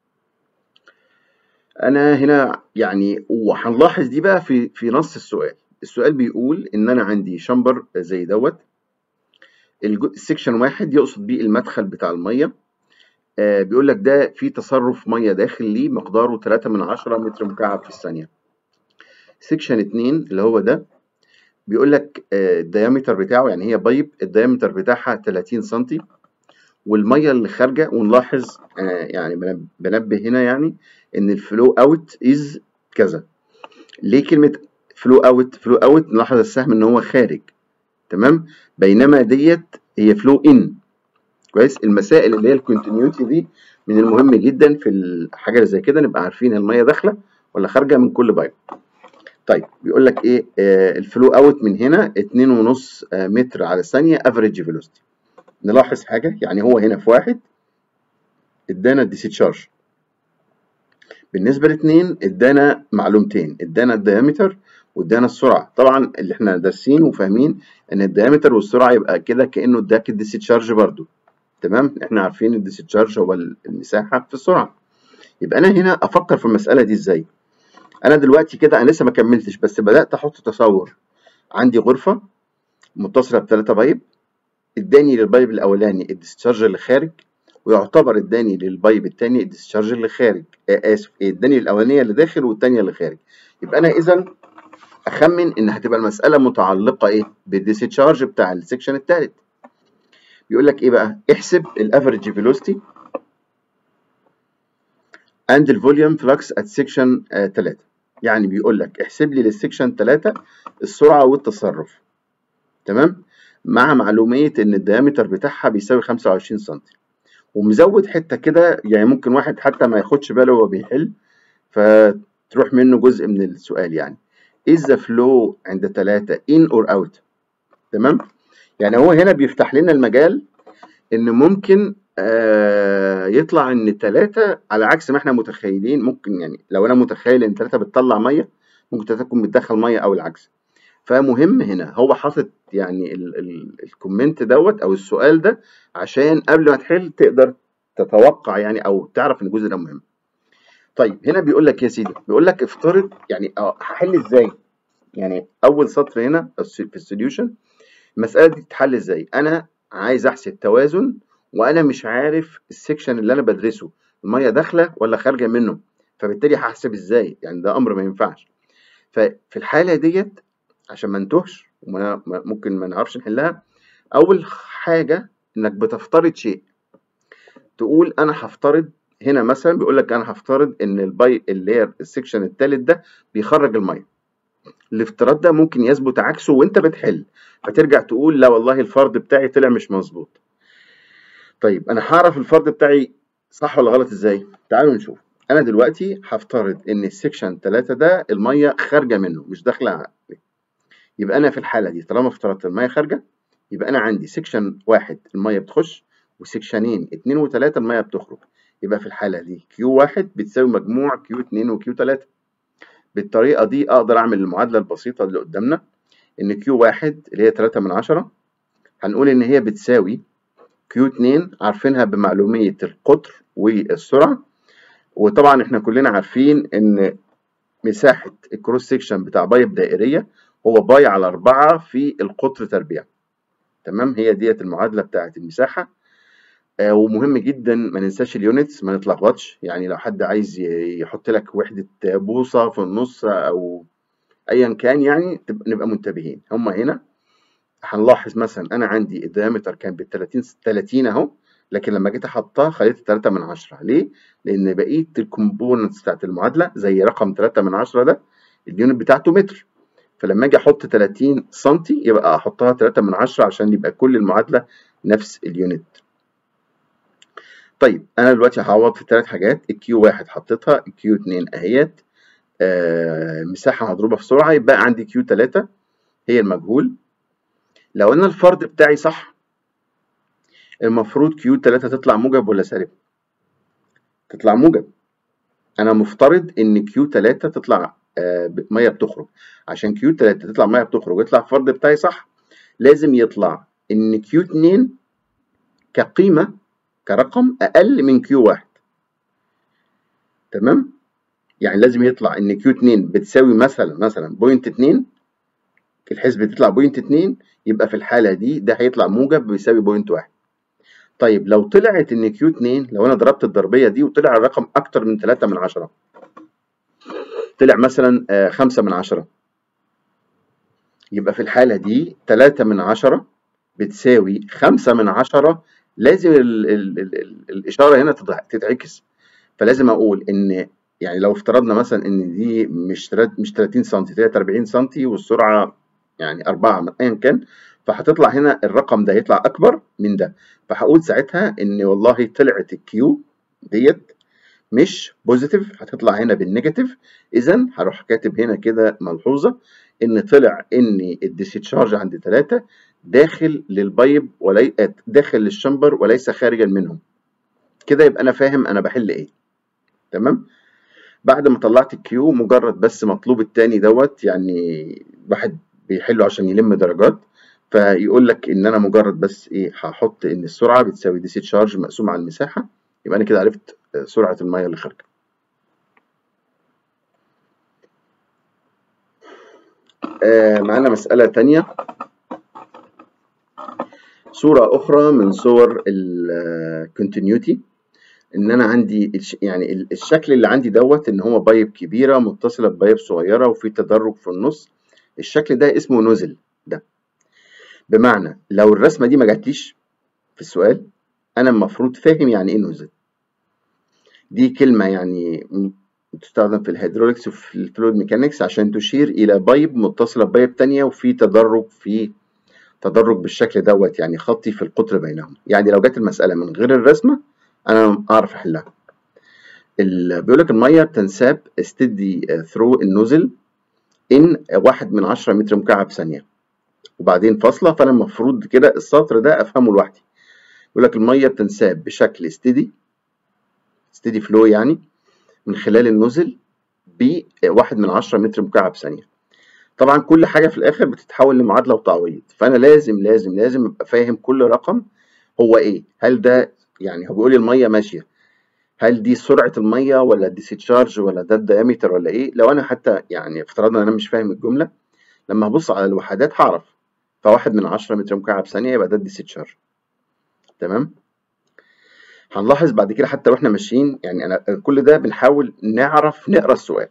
انا هنا يعني وهنلاحظ دي بقى في في نص السؤال السؤال بيقول ان انا عندي شمبر زي دوت السكشن واحد يقصد بيه المدخل بتاع الميه آه بيقول لك ده في تصرف ميه داخل ليه مقداره 3 من 10 متر مكعب في الثانيه سيكشن 2 اللي هو ده بيقول لك آه الديامتر بتاعه يعني هي بايب الديامتر بتاعها 30 سم والميه اللي خارجه ونلاحظ آه يعني بنبه هنا يعني ان الفلو اوت از كذا ليه كلمه فلو اوت فلو اوت نلاحظ السهم ان هو خارج تمام بينما ديت هي فلو ان كويس المسائل اللي هي الكونتينيوتي دي من المهم جدا في الحاجه اللي زي كده نبقى عارفين الميه داخله ولا خارجه من كل بايب طيب بيقول لك ايه آه الفلو اوت من هنا 2.5 آه متر على الثانيه افريج فيلوسيتي نلاحظ حاجه يعني هو هنا في واحد ادانا الديسيتشارج بالنسبه لاثنين ادانا معلومتين ادانا الديامتر وادانا السرعه طبعا اللي احنا دارسين وفاهمين ان الديامتر والسرعه يبقى كده كانه اداك الديسيتشارج برضو تمام احنا عارفين الديسيتشارج هو المساحه في السرعه يبقى انا هنا افكر في المساله دي ازاي انا دلوقتي كده انا لسه ما كملتش بس بدات احط تصور عندي غرفه متصله بثلاثه بايب اداني للبايب الاولاني الديسشارج اللي خارج ويعتبر اداني للبايب الثاني الديسشارج اللي خارج آه اسف اداني الاولانيه اللي داخل والثانيه اللي خارج يبقى انا اذا اخمن ان هتبقى المساله متعلقه ايه بالديسشارج بتاع السكشن الثالث بيقول لك ايه بقى احسب الافريج فيلوسيتي and الفوليوم فلكس at section 3 يعني بيقول لك احسب لي للسكشن 3 السرعه والتصرف تمام مع معلوميه ان الديامتر بتاعها بيساوي 25 سم ومزود حته كده يعني ممكن واحد حتى ما ياخدش باله وهو بيحل فتروح منه جزء من السؤال يعني is the flow عند 3 in or out تمام يعني هو هنا بيفتح لنا المجال ان ممكن آه فيطلع ان 3 على عكس ما احنا متخيلين ممكن يعني لو انا متخيل ان 3 بتطلع ميه ممكن 3 تكون بتدخل ميه او العكس فمهم هنا هو حاطط يعني الكومنت دوت او السؤال ده عشان قبل ما تحل تقدر تتوقع يعني او تعرف ان الجزء ده مهم طيب هنا بيقول لك يا سيدي بيقول لك افترض يعني هحل ازاي يعني اول سطر هنا في السوليوشن المساله دي تتحل ازاي انا عايز احسب توازن وانا مش عارف السكشن اللي انا بدرسه الميه داخله ولا خارجه منه فبالتالي هحسب ازاي يعني ده امر ما ينفعش ففي الحاله ديت عشان ما نتوهش ممكن ما نعرفش نحلها اول حاجه انك بتفترض شيء تقول انا هفترض هنا مثلا بيقول لك انا هفترض ان الباي اللي هي السكشن الثالث ده بيخرج الميه الافتراض ده ممكن يثبت عكسه وانت بتحل فترجع تقول لا والله الفرض بتاعي طلع مش مظبوط طيب انا هعرف الفرض بتاعي صح ولا غلط ازاي تعالوا نشوف انا دلوقتي هفترض ان السكشن 3 ده الميه خارجه منه مش داخله عليه يبقى انا في الحاله دي طالما افترضت الميه خارجه يبقى انا عندي سكشن واحد الميه بتخش وسكشنين 2 و3 الميه بتخرج يبقى في الحاله دي كيو واحد بتساوي مجموع كيو 2 وكيو 3 بالطريقه دي اقدر اعمل المعادله البسيطه اللي قدامنا ان كيو واحد اللي هي 3 من 10 هنقول ان هي بتساوي كيو 2 عارفينها بمعلوميه القطر والسرعه وطبعا احنا كلنا عارفين ان مساحه الكروس سيكشن بتاع بايب دائريه هو باي على 4 في القطر تربيع تمام هي ديت المعادله بتاعه المساحه آه ومهم جدا ما ننساش اليونتس ما نتلخبطش يعني لو حد عايز يحط لك وحده بوصه في النص او ايا كان يعني نبقى منتبهين هم هنا هنلاحظ مثلا انا عندي الديامتر كان بال 30 30 اهو لكن لما جيت احطها خليت 3 من 10 ليه؟ لان بقيه الكومبوننتس بتاعت المعادله زي رقم 3 من 10 ده اليونت بتاعته متر فلما اجي احط 30 سم يبقى احطها 3 من 10 عشان يبقى كل المعادله نفس اليونت طيب انا دلوقتي هعوض في ثلاث حاجات الكيو واحد حطيتها الكيو 2 اهيت آه مساحه مضروبه في سرعه يبقى عندي كيو 3 هي المجهول لو انا الفرض بتاعي صح المفروض كيو 3 تطلع موجب ولا سالب تطلع موجب انا مفترض ان كيو 3 تطلع آه ميه بتخرج عشان كيو 3 تطلع ميه بتخرج ويطلع الفرض بتاعي صح لازم يطلع ان كيو 2 كقيمه كرقم اقل من كيو 1 تمام يعني لازم يطلع ان كيو 2 بتساوي مثلا مثلا بوينت 2 الحسبة تطلع بوينت 2 يبقى في الحالة دي ده هيطلع موجب بيساوي بوينت 1 طيب لو طلعت ان كيو 2 لو انا ضربت الضربية دي وطلع الرقم اكتر من 3 من 10 طلع مثلا 5 من 10 يبقى في الحالة دي 3 من 10 بتساوي 5 من 10 لازم ال ال ال ال الإشارة هنا تتعكس فلازم أقول إن يعني لو افترضنا مثلا إن دي مش مش 30 سم طلعت 40 سم والسرعة يعني 4 أيا كان فهتطلع هنا الرقم ده هيطلع أكبر من ده فهقول ساعتها إن والله طلعت الكيو ديت مش بوزيتيف هتطلع هنا بالنيجاتيف إذا هروح كاتب هنا كده ملحوظة إن طلع إن الديسيتشارج عند 3 داخل للبايب ولي داخل للشمبر وليس خارجا منهم كده يبقى انا فاهم انا بحل ايه تمام بعد ما طلعت الكيو مجرد بس مطلوب التاني دوت يعني واحد بيحله عشان يلم درجات فيقول لك ان انا مجرد بس ايه هحط ان السرعه بتساوي دي سي تشارج مقسوم على المساحه يبقى انا كده عرفت سرعه الميه اللي خارجه آه معانا مساله تانية صورة أخرى من صور الكونتينيوتي إن أنا عندي يعني الشكل اللي عندي دوت إن هو بايب كبيرة متصلة ببايب صغيرة وفي تدرج في النص الشكل ده اسمه نوزل ده بمعنى لو الرسمة دي ما جاتليش في السؤال أنا المفروض فاهم يعني إيه نوزل دي كلمة يعني تستخدم في الهيدروليكس وفي الفلويد ميكانكس عشان تشير إلى بايب متصلة ببايب تانية وفي تدرج في تدرج بالشكل دوت يعني خطي في القطر بينهم يعني لو جت المسألة من غير الرسمة أنا أعرف أحلها بيقول لك المية بتنساب steady through النوزل إن واحد من عشرة متر مكعب ثانية وبعدين فاصلة فأنا المفروض كده السطر ده أفهمه لوحدي بيقول لك المية بتنساب بشكل steady ستيدي فلو يعني من خلال النزل بواحد من عشرة متر مكعب ثانية طبعا كل حاجة في الآخر بتتحول لمعادلة وتعويض فأنا لازم لازم لازم أبقى فاهم كل رقم هو إيه هل ده يعني هو بيقول لي المية ماشية هل دي سرعة المية ولا الديسيتشارج ولا ده الديامتر ولا إيه لو أنا حتى يعني افترضنا أنا مش فاهم الجملة لما هبص على الوحدات هعرف فواحد من عشرة متر مكعب ثانية يبقى ده الديسيتشارج تمام هنلاحظ بعد كده حتى واحنا ماشيين يعني انا كل ده بنحاول نعرف نقرا السؤال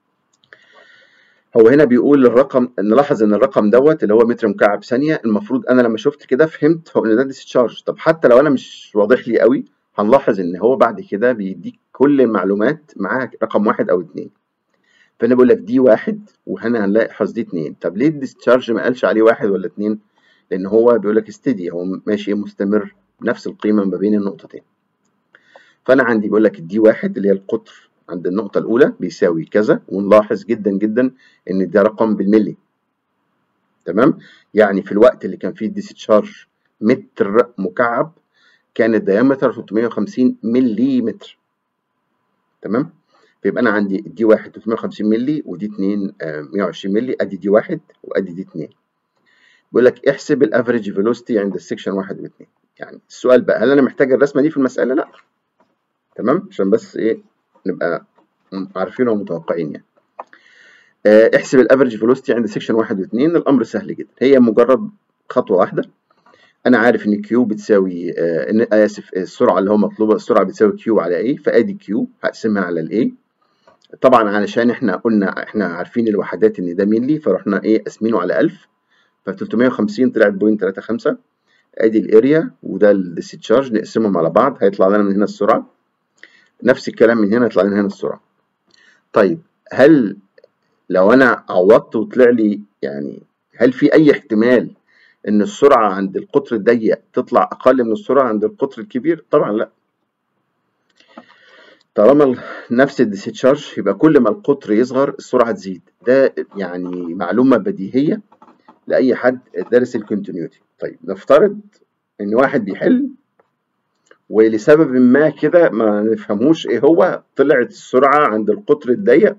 هو هنا بيقول الرقم نلاحظ ان الرقم دوت اللي هو متر مكعب ثانيه المفروض انا لما شفت كده فهمت هو ان ده ديسشارج طب حتى لو انا مش واضح لي قوي هنلاحظ ان هو بعد كده بيديك كل المعلومات معاها رقم واحد او اتنين فانا بقول لك دي واحد وهنا هنلاقي حظ دي اتنين طب ليه الديسشارج ما قالش عليه واحد ولا اتنين لان هو بيقول لك استدي هو ماشي مستمر بنفس القيمه ما بين النقطتين فانا عندي بيقول لك الدي واحد اللي هي القطر عند النقطة الأولى بيساوي كذا ونلاحظ جدا جدا إن ده رقم بالملي تمام يعني في الوقت اللي كان فيه الديسشارج متر مكعب كان الديامتر 350 ملي متر تمام فيبقى أنا عندي دي واحد 350 ملي ودي 2 120 ملي أدي دي واحد وأدي دي 2 بيقول لك احسب الافريج فيلوسيتي عند السكشن واحد واثنين يعني السؤال بقى هل أنا محتاج الرسمة دي في المسألة؟ لأ تمام عشان بس ايه نبقى عارفين ومتوقعين يعني آه احسب الافريج فيلوسيتي عند سيكشن واحد واثنين الامر سهل جدا هي مجرد خطوه واحده انا عارف ان كيو بتساوي آه ان اسف السرعه اللي هو مطلوبه السرعه بتساوي كيو على ايه فادي كيو هقسمها على الاي طبعا علشان احنا قلنا احنا عارفين الوحدات ان ده ملي فرحنا ايه قاسمينه على 1000 ف 350 طلعت بوينت 35 ادي الاريا وده الديسشارج نقسمهم على بعض هيطلع لنا من هنا السرعه نفس الكلام من هنا يطلع لنا هنا السرعة طيب هل لو أنا عوضت وطلع لي يعني هل في أي احتمال إن السرعة عند القطر الضيق تطلع أقل من السرعة عند القطر الكبير؟ طبعا لأ طالما نفس الديسشارج يبقى كل ما القطر يصغر السرعة تزيد ده يعني معلومة بديهية لأي حد دارس الكونتينيوتي طيب نفترض إن واحد بيحل ولسبب ما كده ما نفهموش ايه هو طلعت السرعة عند القطر الضيق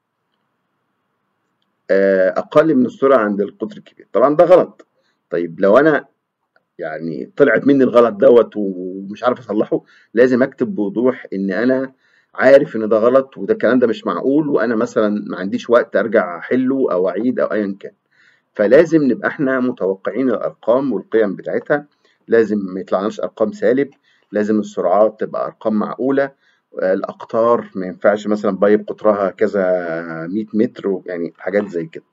أقل من السرعة عند القطر الكبير طبعا ده غلط طيب لو أنا يعني طلعت مني الغلط دوت ومش عارف أصلحه لازم أكتب بوضوح إن أنا عارف إن ده غلط وده الكلام ده مش معقول وأنا مثلا ما عنديش وقت أرجع أحله أو أعيد أو أيا كان فلازم نبقى إحنا متوقعين الأرقام والقيم بتاعتها لازم ما يطلعناش أرقام سالب لازم السرعات تبقى ارقام معقوله الاقطار ما ينفعش مثلا بايب قطرها كذا 100 متر يعني حاجات زي كده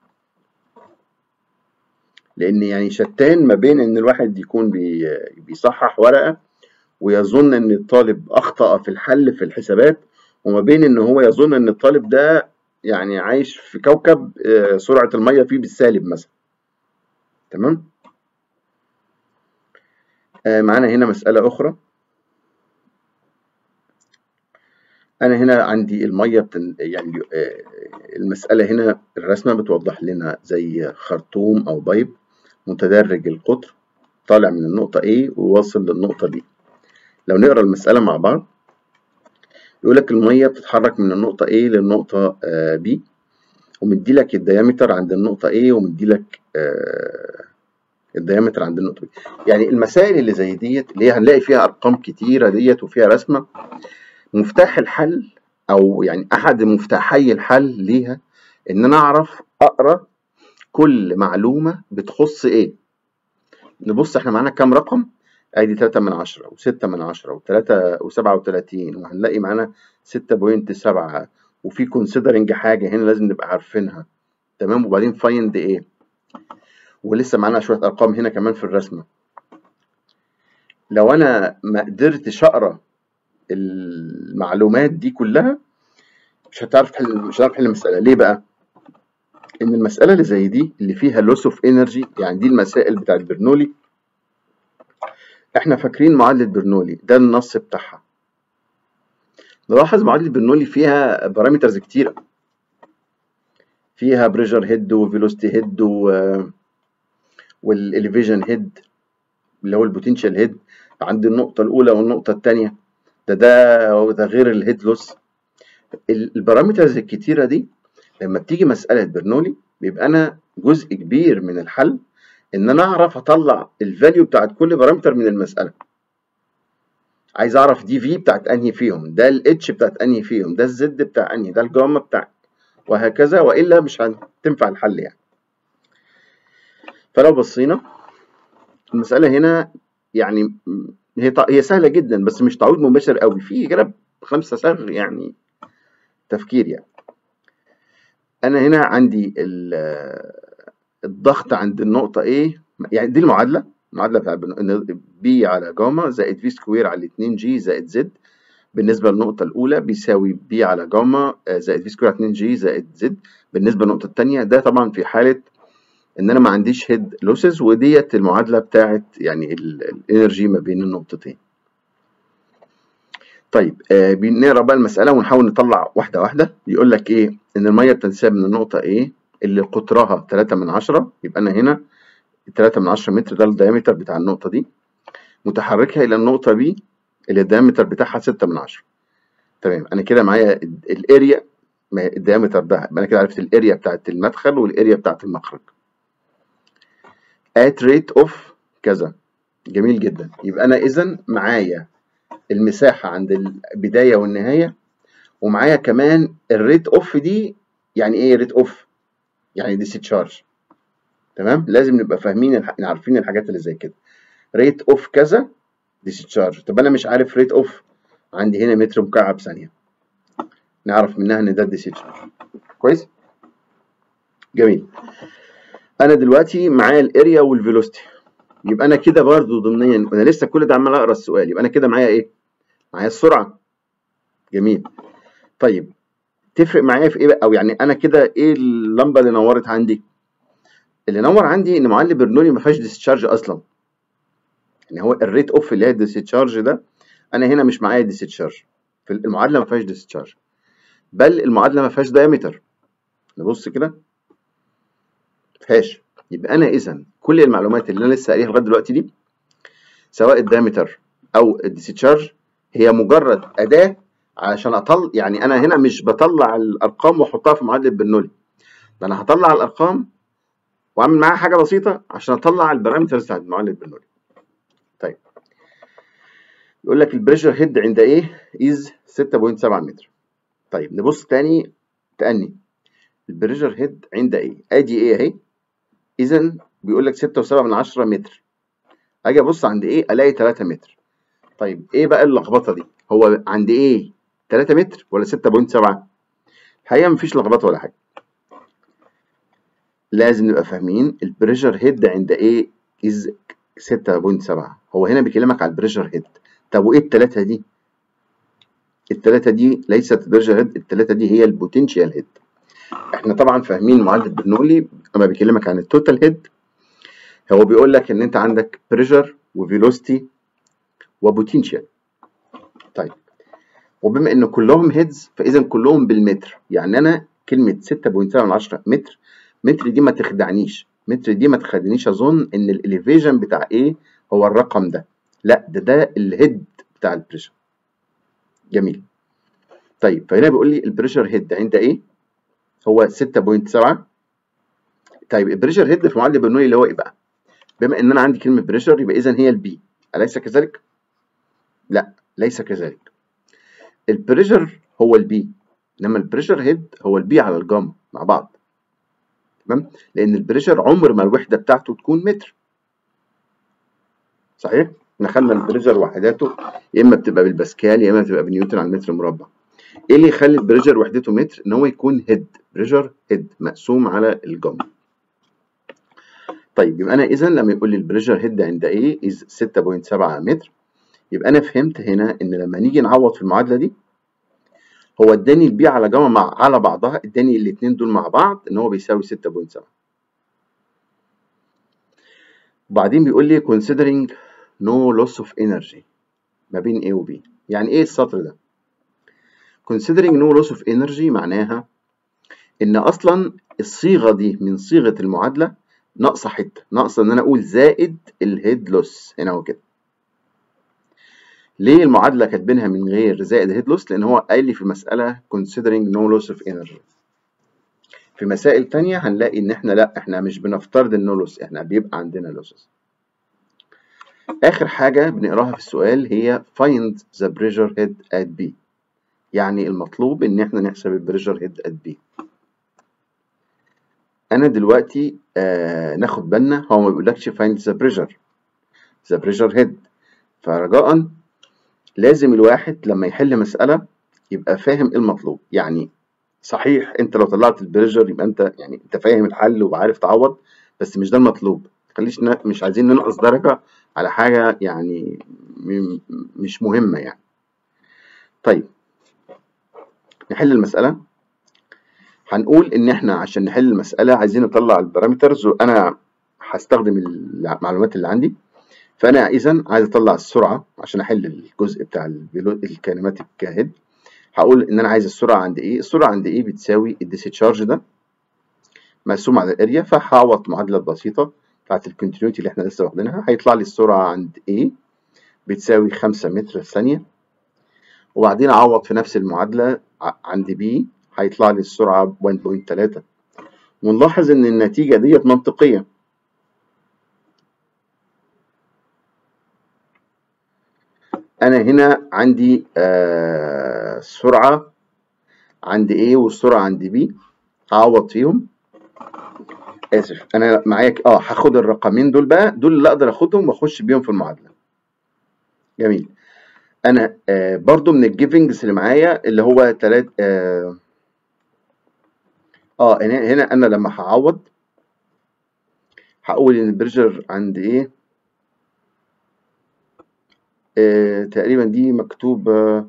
لان يعني شتان ما بين ان الواحد يكون بي بيصحح ورقه ويظن ان الطالب اخطا في الحل في الحسابات وما بين ان هو يظن ان الطالب ده يعني عايش في كوكب سرعه الميه فيه بالسالب مثلا تمام معانا هنا مساله اخرى انا هنا عندي الميه بتن... يعني المساله هنا الرسمه بتوضح لنا زي خرطوم او بيب متدرج القطر طالع من النقطه A وواصل للنقطه B لو نقرا المساله مع بعض يقول لك الميه بتتحرك من النقطه A للنقطه B ومدي لك الديامتر عند النقطه A ومدي لك الديامتر عند النقطه B يعني المسائل اللي زي ديت اللي هي هنلاقي فيها ارقام كتيره ديت وفيها رسمه مفتاح الحل او يعني احد مفتاحي الحل ليها ان انا اعرف اقرا كل معلومه بتخص ايه نبص احنا معانا كام رقم ادي 3 من 10 و6 من 10 و3 و37 وهنلاقي معانا 6.7 وفي كونسيدرنج حاجه هنا لازم نبقى عارفينها تمام وبعدين فايند ايه ولسه معانا شويه ارقام هنا كمان في الرسمه لو انا ما قدرتش اقرا المعلومات دي كلها مش هتعرف تحل مش هتعرف تحل المسألة ليه بقى؟ إن المسألة اللي زي دي اللي فيها لوس اوف انرجي يعني دي المسائل بتاعت برنولي احنا فاكرين معادلة برنولي ده النص بتاعها نلاحظ معادلة برنولي فيها بارامترز كتيرة فيها بريشر هيد وفيلوستي هيد والاليفيجن هيد اللي هو البوتنشال هيد عند النقطة الأولى والنقطة الثانية ده ده وده غير الهيد لوس البارامترز الكتيره دي لما بتيجي مساله برنولي بيبقى انا جزء كبير من الحل ان انا اعرف اطلع الفاليو بتاعت كل بارامتر من المساله عايز اعرف دي في بتاعت انهي فيهم ده الاتش بتاعت انهي فيهم ده الزد بتاع انهي ده الجاما بتاع وهكذا والا مش هتنفع الحل يعني فلو بصينا المساله هنا يعني هي هي سهله جدا بس مش تعويض مباشر قوي في جرب خمسه صغر يعني تفكير يعني انا هنا عندي الضغط عند النقطه A يعني دي المعادله المعادله بتاع بي على جاما زائد في سكوير على 2 جي زائد زد بالنسبه للنقطه الاولى بيساوي بي على جاما زائد في سكوير على 2 جي زائد زد بالنسبه للنقطه الثانيه ده طبعا في حاله ان انا ما عنديش هيد لوسز وديت المعادله بتاعت يعني الانرجي ما بين النقطتين طيب آه بنقرا بقى المساله ونحاول نطلع واحده واحده بيقول لك ايه ان الميه بتنساب من النقطه A اللي قطرها 3 من 10 يبقى انا هنا 3 من 10 متر ده الديامتر بتاع النقطه دي متحركها الى النقطه B اللي الديامتر بتاعها 6 من 10 تمام انا كده معايا الاريا الديامتر ده يبقى انا كده عرفت الاريا بتاعت المدخل والاريا بتاعت المخرج at rate of كذا جميل جدا يبقى انا اذا معايا المساحه عند البدايه والنهايه ومعايا كمان الريت اوف دي يعني ايه ريت اوف يعني ديسشارج تمام لازم نبقى فاهمين الح... عارفين الحاجات اللي زي كده ريت اوف كذا ديسشارج طب انا مش عارف ريت اوف عندي هنا متر مكعب ثانيه نعرف منها ان ده ديسشارج كويس جميل انا دلوقتي معايا الاريا والفيلوستي يبقى انا كده برضو ضمنيا انا لسه كل ده عمال اقرا السؤال يبقى انا كده معايا ايه معايا السرعه جميل طيب تفرق معايا في ايه بقى او يعني انا كده ايه اللمبه اللي نورت عندي اللي نور عندي ان معلم برنولي ما فيهاش ديسشارج اصلا يعني هو الريت اوف اللي هي الديسشارج ده انا هنا مش معايا ديسشارج في المعادله ما فيهاش ديسشارج بل المعادله ما فيهاش دايمتر نبص كده فيهاش يبقى انا اذا كل المعلومات اللي انا لسه قاريها لغايه دلوقتي دي سواء الدايمتر او الديسشارج هي مجرد اداه عشان اطلع يعني انا هنا مش بطلع الارقام واحطها في معادله برنولي ده انا هطلع الارقام واعمل معاها حاجه بسيطه عشان اطلع البارامترز بتاعت معادله برنولي طيب يقول لك البريشر هيد عند ايه از 6.7 متر طيب نبص تاني تاني البريشر هيد عند ايه ادي ايه اهي اذا بيقول لك 6.7 من 10 متر اجي ابص عند ايه الاقي 3 متر طيب ايه بقى اللخبطه دي هو عند ايه 3 متر ولا 6.7 الحقيقه مفيش لخبطه ولا حاجه لازم نبقى فاهمين البريشر هيد عند ايه از 6.7 هو هنا بيكلمك على البريشر هيد طب وايه الثلاثه دي الثلاثه دي ليست بريشر هيد الثلاثه دي هي البوتنشال هيد احنا طبعا فاهمين معادله برنولي اما بيكلمك عن التوتال هيد هو بيقول لك ان انت عندك بريشر وفيلوسيتي وبوتنشال طيب وبما ان كلهم هيدز فاذا كلهم بالمتر يعني انا كلمه 6.7 متر متر دي ما تخدعنيش متر دي ما تخلينيش اظن ان الاليفيشن بتاع ايه هو الرقم ده لا ده ده الهيد بتاع البريشر جميل طيب فهنا بيقول لي البريشر هيد عند ايه هو 6.7 طيب البريشر هيد في معادله برنولي اللي هو ايه بقى بما ان انا عندي كلمه بريشر يبقى اذا هي البي اليس كذلك لا ليس كذلك البريشر هو البي انما البريشر هيد هو البي على الجاما مع بعض تمام لان البريشر عمر ما الوحده بتاعته تكون متر صحيح احنا خدنا البريشر وحداته يا اما بتبقى بالباسكال يا اما بتبقى بنيوتن على المتر مربع ايه اللي يخلي البريشر وحدته متر ان هو يكون هيد بريشر هيد مقسوم على الجاما طيب يبقى انا اذا لما يقول لي البريشر هيد عند ايه از 6.7 متر يبقى انا فهمت هنا ان لما نيجي نعوض في المعادله دي هو اداني البي على جاما مع على بعضها اداني الاثنين دول مع بعض ان هو بيساوي 6.7 وبعدين بيقول لي considering no loss of energy ما بين A و B يعني ايه السطر ده considering no loss of energy معناها ان اصلا الصيغه دي من صيغه المعادله ناقصه حته ناقصه ان انا اقول زائد الهيد لوس هنا اهو كده ليه المعادلة كاتبينها من غير زائد هيد لوس؟ لأن هو قايل لي في المسألة considering no loss of energy. في مسائل تانية هنلاقي إن إحنا لأ إحنا مش بنفترض النو لوس إحنا بيبقى عندنا لوسز. آخر حاجة بنقراها في السؤال هي find the pressure head at B. يعني المطلوب إن إحنا نحسب البريشر هيد at B. أنا دلوقتي آه ناخد بالنا هو ما بيقولكش find the pressure the pressure head فرجاء لازم الواحد لما يحل مسألة يبقى فاهم ايه المطلوب يعني صحيح انت لو طلعت البريشر يبقى انت يعني انت فاهم الحل وعارف تعوض بس مش ده المطلوب خليش مش عايزين ننقص درجة على حاجة يعني مش مهمة يعني طيب نحل المسألة هنقول ان احنا عشان نحل المسألة عايزين نطلع البارامترز وانا هستخدم المعلومات اللي عندي فانا اذا عايز اطلع السرعه عشان احل الجزء بتاع الكينماتيك هيد هقول ان انا عايز السرعه عند ايه السرعه عند ايه بتساوي الديسشارج ده مقسوم على الاريا فهعوض معادله بسيطه بتاعت الكونتينيوتي اللي احنا لسه واخدينها هيطلع لي السرعه عند ايه بتساوي 5 متر في الثانيه وبعدين اعوض في نفس المعادله عند بي هيطلع لي السرعه 1.3 ونلاحظ ان النتيجه ديت منطقيه انا هنا عندي آه سرعه عند A والسرعه عند B هعوض فيهم اسف انا معايا اه هاخد الرقمين دول بقى دول اللي اقدر اخدهم واخش بيهم في المعادله جميل انا آه برضو من الجيفنجز اللي معايا اللي هو تلات اه, آه هنا انا لما هعوض هقول ان البريشر عند ايه آه تقريبا دي مكتوب آه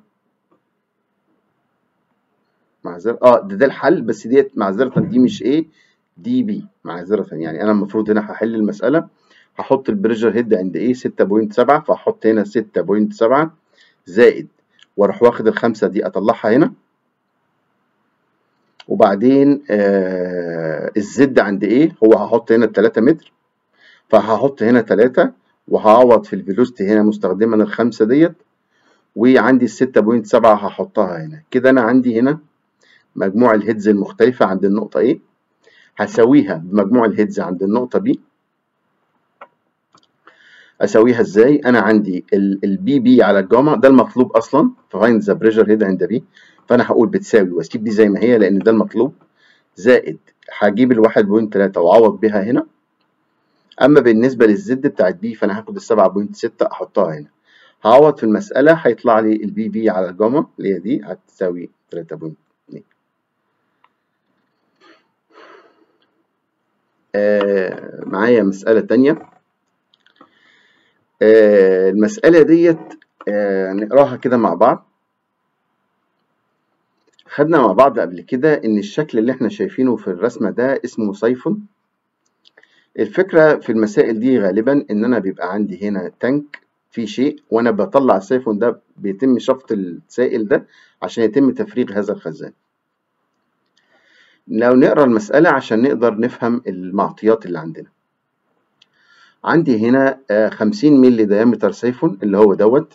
معذرة اه ده ده الحل بس ديت معذرة دي مش ايه دي بي معذرة يعني انا المفروض هنا هحل المسألة هحط البريشر هيد عند ايه 6.7 فهحط هنا 6.7 زائد واروح واخد الخمسة دي اطلعها هنا وبعدين آه الزد عند ايه هو هحط هنا 3 متر فهحط هنا 3 وهعوض في الفيلوستي هنا مستخدما الخمسة ديت وعندي الستة بوينت سبعة هحطها هنا كده أنا عندي هنا مجموع الهيدز المختلفة عند النقطة A هساويها بمجموع الهيدز عند النقطة B أساويها إزاي؟ أنا عندي البي بي على الجاما ده المطلوب أصلا فايند ذا بريشر هيد عند بي فأنا هقول بتساوي وأسيب دي زي ما هي لأن ده المطلوب زائد هجيب الواحد بوينت تلاتة وأعوض بيها هنا اما بالنسبه للزد بتاعت بي فانا هاخد ال 7.6 احطها هنا هعوض في المساله هيطلع لي البي بي على الجاما اللي هي دي هتساوي 3.2 آه معايا مساله تانية آه المساله ديت آه نقراها كده مع بعض خدنا مع بعض قبل كده ان الشكل اللي احنا شايفينه في الرسمه ده اسمه سيفون الفكرة في المسائل دي غالبا إن أنا بيبقى عندي هنا تانك في شيء وأنا بطلع السيفون ده بيتم شفط السائل ده عشان يتم تفريغ هذا الخزان. لو نقرا المسألة عشان نقدر نفهم المعطيات اللي عندنا. عندي هنا 50 مللي ديامتر سيفون اللي هو دوت.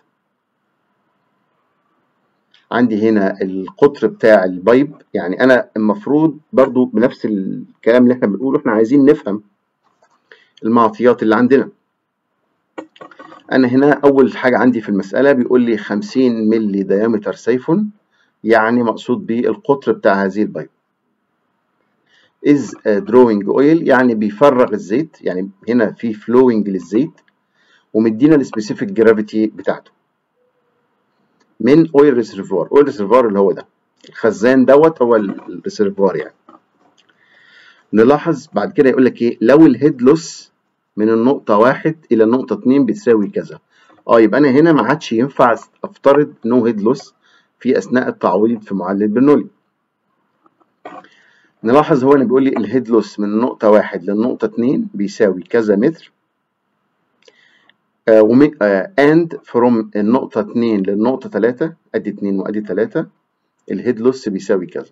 عندي هنا القطر بتاع البايب يعني أنا المفروض برضو بنفس الكلام اللي احنا بنقوله احنا عايزين نفهم المعطيات اللي عندنا أنا هنا أول حاجة عندي في المسألة بيقول لي 50 مللي ديامتر سيفون يعني مقصود بيه القطر بتاع هذه البايب is drawing oil يعني بيفرغ الزيت يعني هنا في flowing للزيت ومدينا السبيسيفيك جرافيتي بتاعته من اويل ريسيرفوار اويل ريسيرفوار اللي هو ده الخزان دوت هو الريسيرفوار يعني نلاحظ بعد كده يقول لك ايه لو الهيد لوس من النقطة واحد إلى النقطة اتنين بتساوي كذا اه يبقى أنا هنا ما عادش ينفع أفترض نو هيد لوس في أثناء التعويض في معادلة برنولي نلاحظ هو اللي بيقول لي الهيد لوس من النقطة واحد للنقطة اتنين بيساوي كذا متر آه ومن آه and from النقطة اتنين للنقطة تلاتة أدي اتنين وأدي تلاتة الهيد لوس بيساوي كذا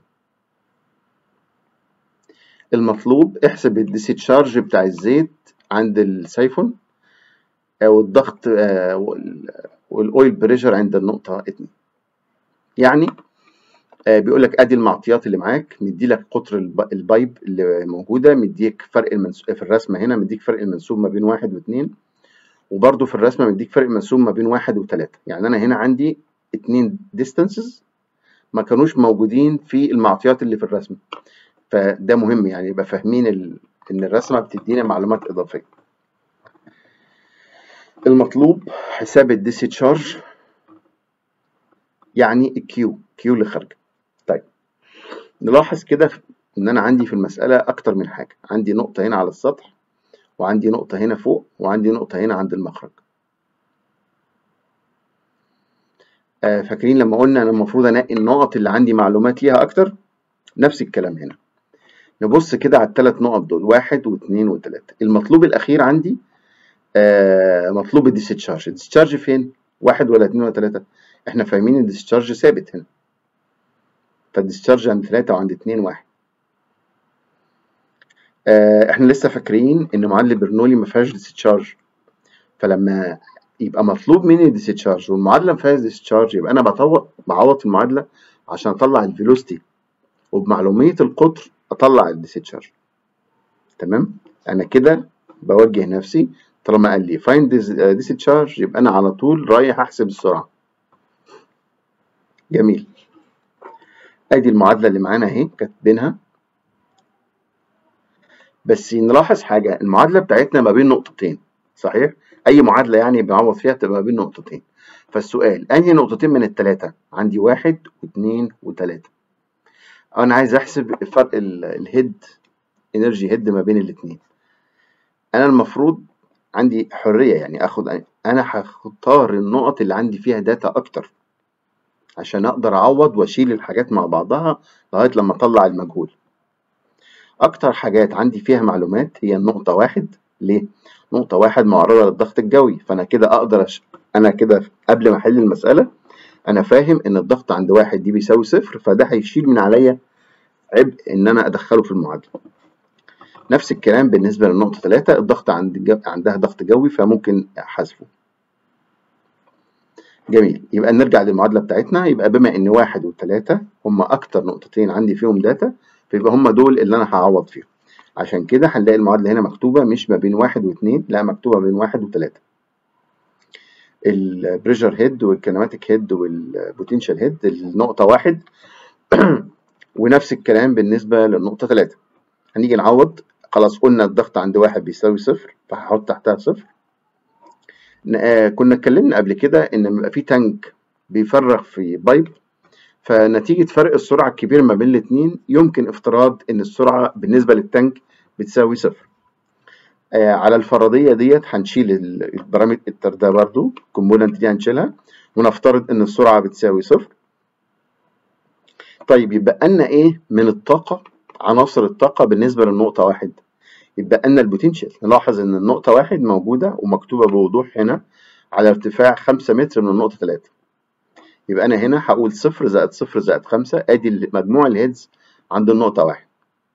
المطلوب احسب الديسيتشارج بتاع الزيت عند السيفون آه، والضغط آه، وال- والاويل بريشر عند النقطة 2 يعني آه، بيقول لك ادي المعطيات اللي معاك مدي لك قطر الب- البايب اللي موجوده مديك فرق المنسوب في الرسمه هنا مديك فرق المنسوب ما بين واحد واثنين وبرده في الرسمه مديك فرق المنسوب ما بين واحد وثلاثه يعني انا هنا عندي اتنين ديستانسز ما كانوش موجودين في المعطيات اللي في الرسمه فده مهم يعني يبقى فاهمين ال... ان الرسمه بتدينا معلومات اضافيه المطلوب حساب الديسي تشارج يعني الكيو كيو اللي خارجه طيب نلاحظ كده في- ان انا عندي في المساله اكتر من حاجه عندي نقطه هنا على السطح وعندي نقطه هنا فوق وعندي نقطه هنا عند المخرج آه، فاكرين لما قلنا انا المفروض انقي النقط اللي عندي معلومات ليها اكتر نفس الكلام هنا نبص كده على الثلاث نقط دول واحد واثنين وثلاثة المطلوب الأخير عندي آه مطلوب الديسشارج الديسشارج فين؟ واحد ولا اثنين ولا ثلاثة؟ احنا فاهمين ان الديسشارج ثابت هنا فالديسشارج عند ثلاثة وعند اثنين واحد آه احنا لسه فاكرين ان معادلة برنولي ما فيهاش ديسشارج فلما يبقى مطلوب مني ديسشارج والمعادلة ما فيهاش ديسشارج يبقى انا بطوق بعوض في المعادلة عشان اطلع الفيلوسيتي وبمعلومية القطر اطلع الديسشارج تمام انا كده بوجه نفسي طالما قال لي find this uh, discharge يبقى انا على طول رايح احسب السرعه جميل ادي المعادله اللي معانا اهي كاتبينها بس نلاحظ حاجه المعادله بتاعتنا ما بين نقطتين صحيح اي معادله يعني بنعوض فيها تبقى ما بين نقطتين فالسؤال انهي نقطتين من الثلاثه عندي واحد واثنين وثلاثه انا عايز احسب فرق الهيد انرجي هيد ما بين الاثنين انا المفروض عندي حريه يعني اخد انا هختار النقط اللي عندي فيها داتا اكتر عشان اقدر اعوض واشيل الحاجات مع بعضها لغايه لما اطلع المجهول اكتر حاجات عندي فيها معلومات هي النقطه واحد ليه نقطه واحد معرضه للضغط الجوي فانا كده اقدر أش... انا كده قبل ما احل المساله انا فاهم ان الضغط عند واحد دي بيساوي صفر فده هيشيل من عليا عبء ان انا ادخله في المعادله نفس الكلام بالنسبه للنقطه 3 الضغط عند الجو... عندها ضغط جوي فممكن احذفه جميل يبقى نرجع للمعادله بتاعتنا يبقى بما ان واحد وثلاثة هم اكتر نقطتين عندي فيهم داتا فيبقى هم دول اللي انا هعوض فيهم عشان كده هنلاقي المعادله هنا مكتوبه مش ما بين واحد واثنين لا مكتوبه بين واحد وثلاثة البريشر هيد والكينماتيك هيد والبوتنشال هيد النقطه واحد ونفس الكلام بالنسبه للنقطه ثلاثة هنيجي نعوض خلاص قلنا الضغط عند واحد بيساوي صفر فهحط تحتها صفر كنا اتكلمنا قبل كده ان بيبقى في تانك بيفرغ في بايب فنتيجة فرق السرعة الكبير ما بين الاتنين يمكن افتراض ان السرعة بالنسبة للتانك بتساوي صفر آه على الفرضية ديت هنشيل البارامتر ده برضو الكومبوننت دي هنشيلها ونفترض ان السرعة بتساوي صفر طيب يبقى لنا ايه من الطاقة عناصر الطاقة بالنسبة للنقطة واحد يبقى لنا البوتنشال نلاحظ ان النقطة واحد موجودة ومكتوبة بوضوح هنا على ارتفاع خمسة متر من النقطة تلاتة يبقى أنا هنا هقول صفر زائد صفر زائد خمسة أدي مجموع الهيدز عند النقطة واحد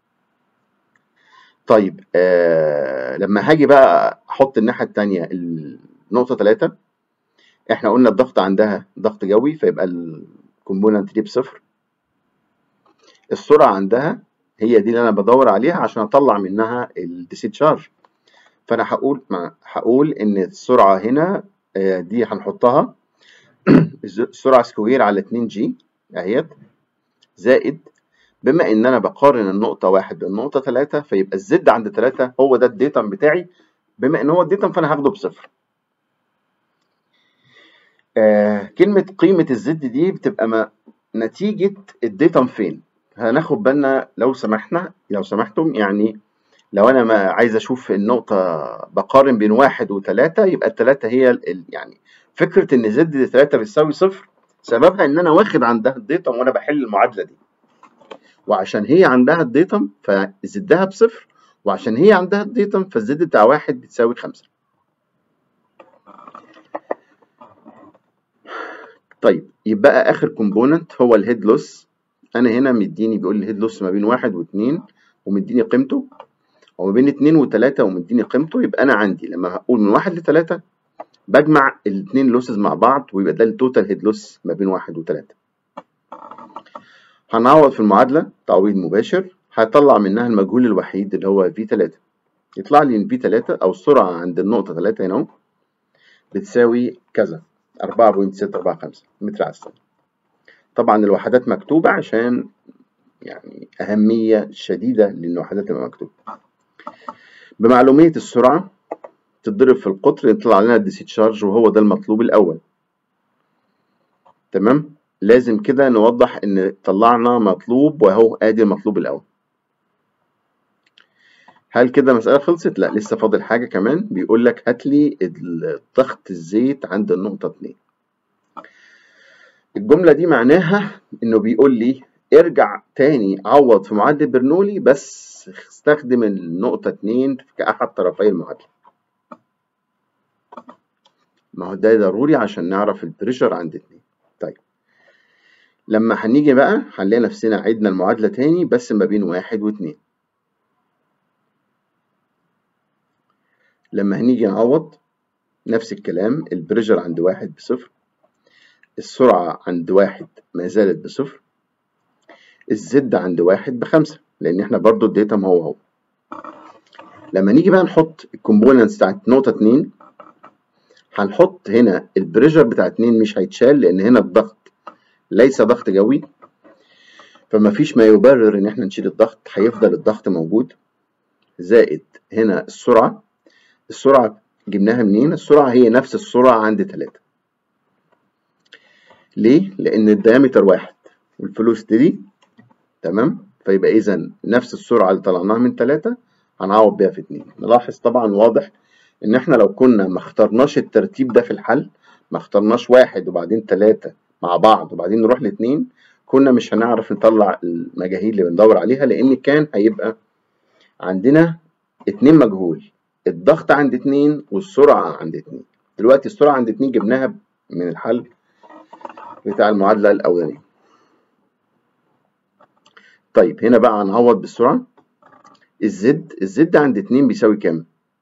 طيب آه لما هاجي بقى أحط الناحية التانية النقطة تلاتة إحنا قلنا الضغط عندها ضغط جوي فيبقى الكومبوننت دي بصفر السرعة عندها هي دي اللي أنا بدور عليها عشان أطلع منها الديسي تشارج فأنا هقول ما هقول إن السرعة هنا آه دي هنحطها السرعة سكوير على 2 جي اهيت زائد بما ان انا بقارن النقطة واحد بالنقطة تلاتة فيبقى الزد عند تلاتة هو ده الديتم بتاعي بما ان هو الديتم فانا هاخده بصفر آه كلمة قيمة الزد دي بتبقى ما نتيجة الديتم فين هناخد بالنا لو سمحنا لو سمحتم يعني لو انا ما عايز اشوف النقطة بقارن بين واحد وتلاتة يبقى التلاتة هي ال يعني فكرة إن زد 3 بتساوي صفر سببها إن أنا واخد عندها الديتم وأنا بحل المعادلة دي. وعشان هي عندها الديتم فزدها بصفر وعشان هي عندها الديتم فالزد بتاع واحد بتساوي خمسة. طيب يبقى آخر كومبوننت هو الهيد لوس أنا هنا مديني بيقول لي الهيد لوس ما بين واحد واثنين ومديني قيمته وما بين اتنين وتلاتة ومديني قيمته يبقى أنا عندي لما هقول من واحد لتلاتة بجمع الاثنين لوسز مع بعض ويبقى ده التوتال هيد لوس ما بين واحد وثلاثة هنعوض في المعادلة تعويض مباشر هيطلع منها المجهول الوحيد اللي هو في 3 يطلع لي ان في 3 او السرعة عند النقطة 3 هنا اهو بتساوي كذا 4.645 متر على الثانية طبعا الوحدات مكتوبة عشان يعني أهمية شديدة لأن الوحدات تبقى مكتوبة بمعلومية السرعة تتضرب في القطر يطلع لنا الديسيتشارج وهو ده المطلوب الأول تمام لازم كده نوضح إن طلعنا مطلوب وهو آدي المطلوب الأول هل كده مسألة خلصت؟ لا لسه فاضل حاجة كمان بيقول لك هات لي ضغط الزيت عند النقطة 2 الجملة دي معناها إنه بيقول لي ارجع تاني عوض في معادلة برنولي بس استخدم النقطة 2 كأحد طرفي المعادلة ما هو ده ضروري عشان نعرف البريشر عند 2 طيب لما هنيجي بقى هنلاقي نفسنا عدنا المعادلة تاني بس ما بين واحد واتنين لما هنيجي نعوض نفس الكلام البريشر عند واحد بصفر السرعة عند واحد ما زالت بصفر الزد عند واحد بخمسة لأن احنا برضو الداتا ما هو هو لما نيجي بقى نحط الكومبوننتس بتاعت نقطة اتنين هنحط هنا البريشر بتاع اتنين مش هيتشال لأن هنا الضغط ليس ضغط جوي فما فيش ما يبرر إن احنا نشيل الضغط هيفضل الضغط موجود زائد هنا السرعة السرعة جبناها منين؟ السرعة هي نفس السرعة عند تلاتة ليه؟ لأن الديامتر واحد والفلوس دي تمام؟ فيبقى إذا نفس السرعة اللي طلعناها من تلاتة هنعوض بيها في اتنين نلاحظ طبعا واضح إن إحنا لو كنا ما اخترناش الترتيب ده في الحل ما اخترناش واحد وبعدين تلاتة مع بعض وبعدين نروح لاتنين كنا مش هنعرف نطلع المجاهيل اللي بندور عليها لأن كان هيبقى عندنا اتنين مجهول الضغط عند اتنين والسرعة عند اتنين دلوقتي السرعة عند اتنين جبناها من الحل بتاع المعادلة الأولانية طيب هنا بقى هنعوض بالسرعة الزد الزد عند اتنين بيساوي كام؟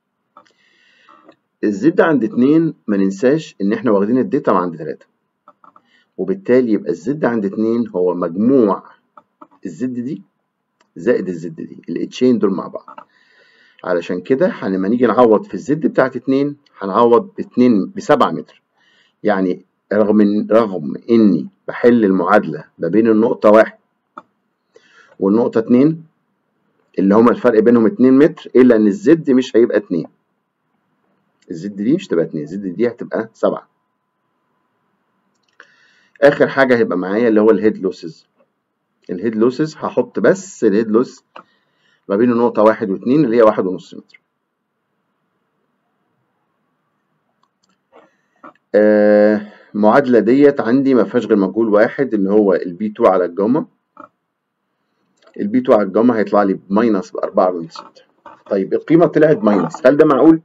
الزد عند اتنين ما ننساش إن إحنا واخدين الداتا عند تلاتة وبالتالي يبقى الزد عند اتنين هو مجموع الزد دي زائد الزد دي الاتشين دول مع بعض علشان كده لما نيجي نعوض في الزد بتاعت اتنين هنعوض باتنين بسبعة متر يعني رغم إن رغم إني بحل المعادلة ما بين النقطة واحد والنقطة اتنين اللي هما الفرق بينهم اتنين متر إلا إن الزد مش هيبقى اتنين الزد دي مش تبقى اتنين الزد دي هتبقى سبعة آخر حاجة هيبقى معايا اللي هو الهيد لوسز الهيد لوسز هحط بس الهيد لوس ما بين النقطة واحد واتنين اللي هي واحد ونص متر آه المعادلة ديت عندي ما فيهاش غير مجهول واحد اللي هو البي 2 على الجاما البي 2 على الجاما هيطلع لي بماينس ب 4.6 طيب القيمة طلعت ماينس هل ده معقول؟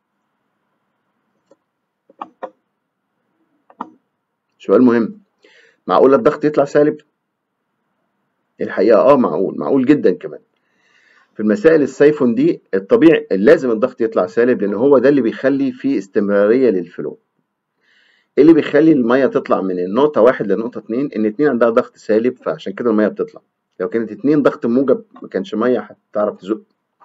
سؤال مهم معقول الضغط يطلع سالب؟ الحقيقة اه معقول معقول جدا كمان في المسائل السيفون دي الطبيعي لازم الضغط يطلع سالب لان هو ده اللي بيخلي فيه استمرارية للفلو ايه اللي بيخلي المية تطلع من النقطة واحد للنقطة اتنين ان اتنين عندها ضغط سالب فعشان كده المية بتطلع لو كانت اتنين ضغط موجب ما كانش مية هتعرف تزق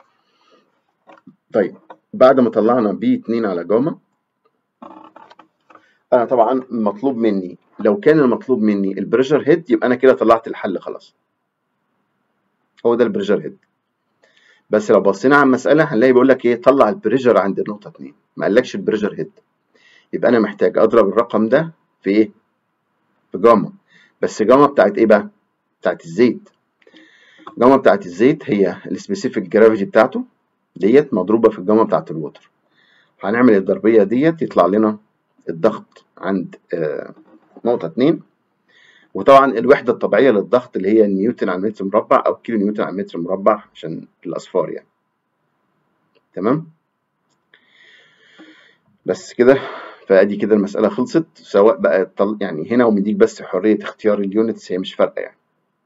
طيب بعد ما طلعنا بي اتنين على جاما انا طبعا مطلوب مني لو كان المطلوب مني البريشر هيد يبقى انا كده طلعت الحل خلاص هو ده البريشر هيد بس لو بصينا على المسألة هنلاقي بيقول لك ايه طلع البريشر عند النقطة 2 ما قالكش البريشر هيد يبقى انا محتاج اضرب الرقم ده في ايه؟ في جاما بس جاما بتاعت ايه بقى؟ بتاعت الزيت جاما بتاعت الزيت هي السبيسيفيك جرافيتي بتاعته ديت مضروبة في الجاما بتاعت الوتر هنعمل الضربية ديت يطلع لنا الضغط عند آه نقطة 2 وطبعا الوحدة الطبيعية للضغط اللي هي نيوتن على متر مربع أو كيلو نيوتن على متر مربع عشان الأصفار يعني تمام بس كده فأدي كده المسألة خلصت سواء بقى طل... يعني هنا ومديك بس حرية اختيار اليونتس هي مش فارقة يعني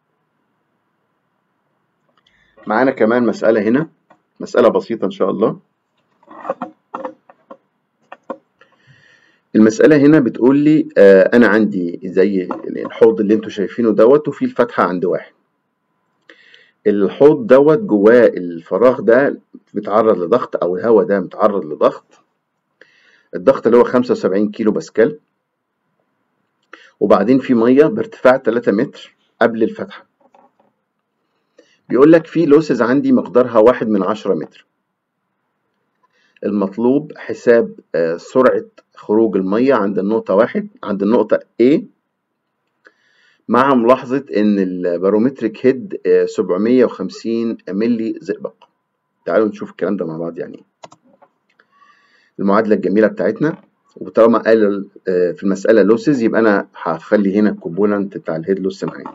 معانا كمان مسألة هنا مسألة بسيطة إن شاء الله المسألة هنا بتقول لي آه أنا عندي زي الحوض اللي انتوا شايفينه دوت وفي الفتحة عند واحد الحوض دوت جواه الفراغ ده بيتعرض لضغط أو الهواء ده متعرض لضغط الضغط اللي هو 75 كيلو باسكال وبعدين في مية بارتفاع 3 متر قبل الفتحة بيقول لك في لوسز عندي مقدارها واحد من عشرة متر المطلوب حساب آه، سرعة خروج المية عند النقطة واحد عند النقطة A مع ملاحظة إن البارومتريك هيد 750 ملي زئبق تعالوا نشوف الكلام ده مع بعض يعني إيه المعادلة الجميلة بتاعتنا وطالما قال آه، في المسألة لوسز يبقى أنا هخلي هنا الكومبوننت بتاع الهيد لوس معايا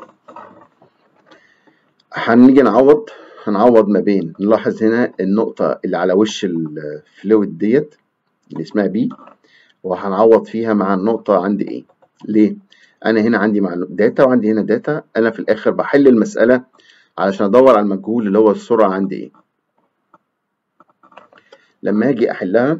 هنيجي نعوض هنعوض ما بين نلاحظ هنا النقطة اللي على وش الفلويد ديت اللي اسمها بي وهنعوض فيها مع النقطة عند ايه ليه؟ أنا هنا عندي داتا وعندي هنا داتا أنا في الآخر بحل المسألة علشان أدور على المجهول اللي هو السرعة عند ايه لما أجي أحلها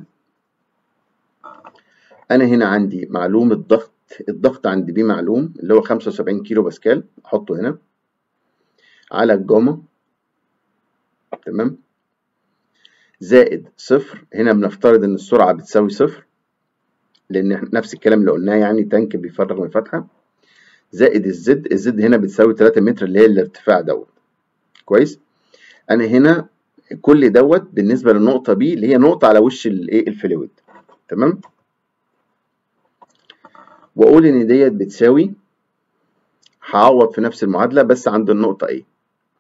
أنا هنا عندي معلوم الضغط الضغط عند بي معلوم اللي هو 75 كيلو باسكال أحطه هنا على الجاما تمام زائد صفر هنا بنفترض ان السرعة بتساوي صفر لان نفس الكلام اللي قلناه يعني تانك بيفرغ من الفتحة زائد الزد الزد هنا بتساوي 3 متر اللي هي الارتفاع دوت كويس انا هنا كل دوت بالنسبة للنقطة بي اللي هي نقطة على وش الايه الفلويد تمام واقول ان ديت بتساوي هعوض في نفس المعادلة بس عند النقطة ايه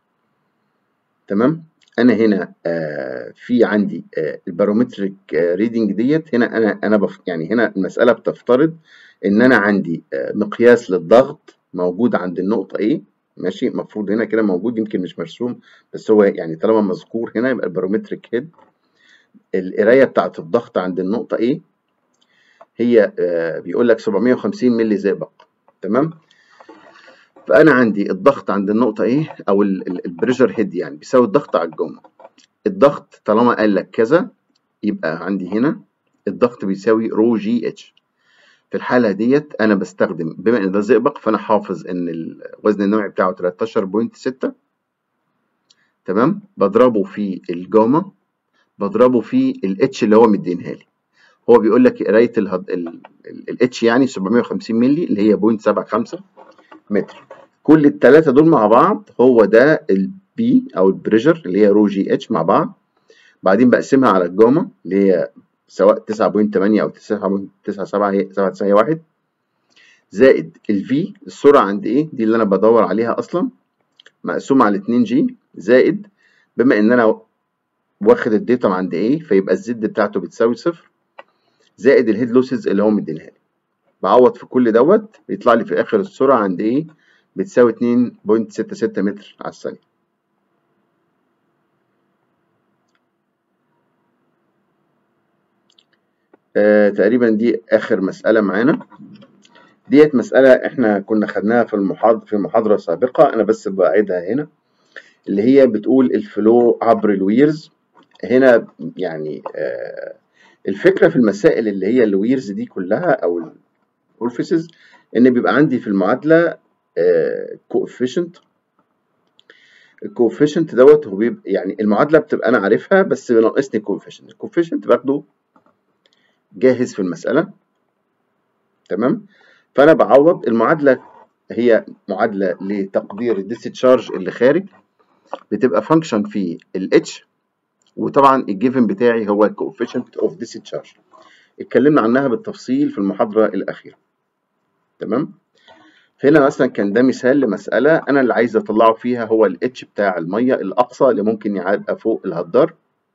تمام انا هنا آه في عندي آه البارومتريك آه ريدنج ديت هنا انا انا بف يعني هنا المساله بتفترض ان انا عندي آه مقياس للضغط موجود عند النقطه A ماشي المفروض هنا كده موجود يمكن مش مرسوم بس هو يعني طالما مذكور هنا يبقى البارومتريك هيد القرايه بتاعه الضغط عند النقطه A هي آه بيقول لك 750 مللي زئبق تمام فانا عندي الضغط عند النقطه ايه او البريشر هيد يعني بيساوي الضغط على الجمله الضغط طالما قال لك كذا يبقى عندي هنا الضغط بيساوي رو جي اتش في الحالة ديت أنا بستخدم بما إن ده زئبق فأنا حافظ إن الوزن النوعي بتاعه 13.6 تمام بضربه في الجاما بضربه في الاتش اللي هو مدينها لي هو بيقول لك قراية الاتش يعني 750 مللي اللي هي 0.75 متر كل الثلاثه دول مع بعض هو ده البي او البريشر اللي هي رو جي اتش مع بعض بعدين بقسمها على الجاما اللي هي سواء 9.8 او 9.97 هي 791 زائد الفي السرعه عند ايه دي اللي انا بدور عليها اصلا مقسومه على 2 جي زائد بما ان انا واخد الداتا عند ايه فيبقى الزد بتاعته بتساوي صفر زائد الهيد لوسز اللي هو مدينها لي بعوض في كل دوت بيطلع لي في اخر السرعه عند ايه بتساوي 2.66 متر على الثانيه آه تقريبا دي اخر مساله معانا ديت مساله احنا كنا خدناها في المحاضره في محاضره سابقه انا بس بعيدها هنا اللي هي بتقول الفلو عبر الويرز هنا يعني آه الفكره في المسائل اللي هي الويرز دي كلها او الاورفيسز ان بيبقى عندي في المعادله كوفيشنت الكوفيشنت دوت هو بيبقى يعني المعادله بتبقى انا عارفها بس ناقصني كوفيشنت الكوفيشنت باخده جاهز في المساله تمام فانا بعوض المعادله هي معادله لتقدير الديسشارج اللي خارج بتبقى فانكشن في الاتش وطبعا الجيفن بتاعي هو الكوفيشنت اوف ديسشارج اتكلمنا عنها بالتفصيل في المحاضره الاخيره تمام هنا مثلا كان ده مثال لمسألة أنا اللي عايز أطلعه فيها هو الاتش بتاع المية الأقصى اللي ممكن يبقى فوق الهدار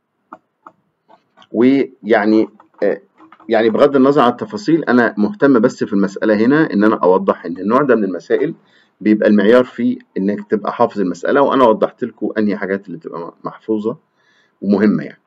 ويعني يعني بغض النظر عن التفاصيل أنا مهتم بس في المسألة هنا إن أنا أوضح إن النوع ده من المسائل بيبقى المعيار فيه إنك تبقى حافظ المسألة وأنا وضحت لكم أنهي حاجات اللي تبقى محفوظة ومهمة يعني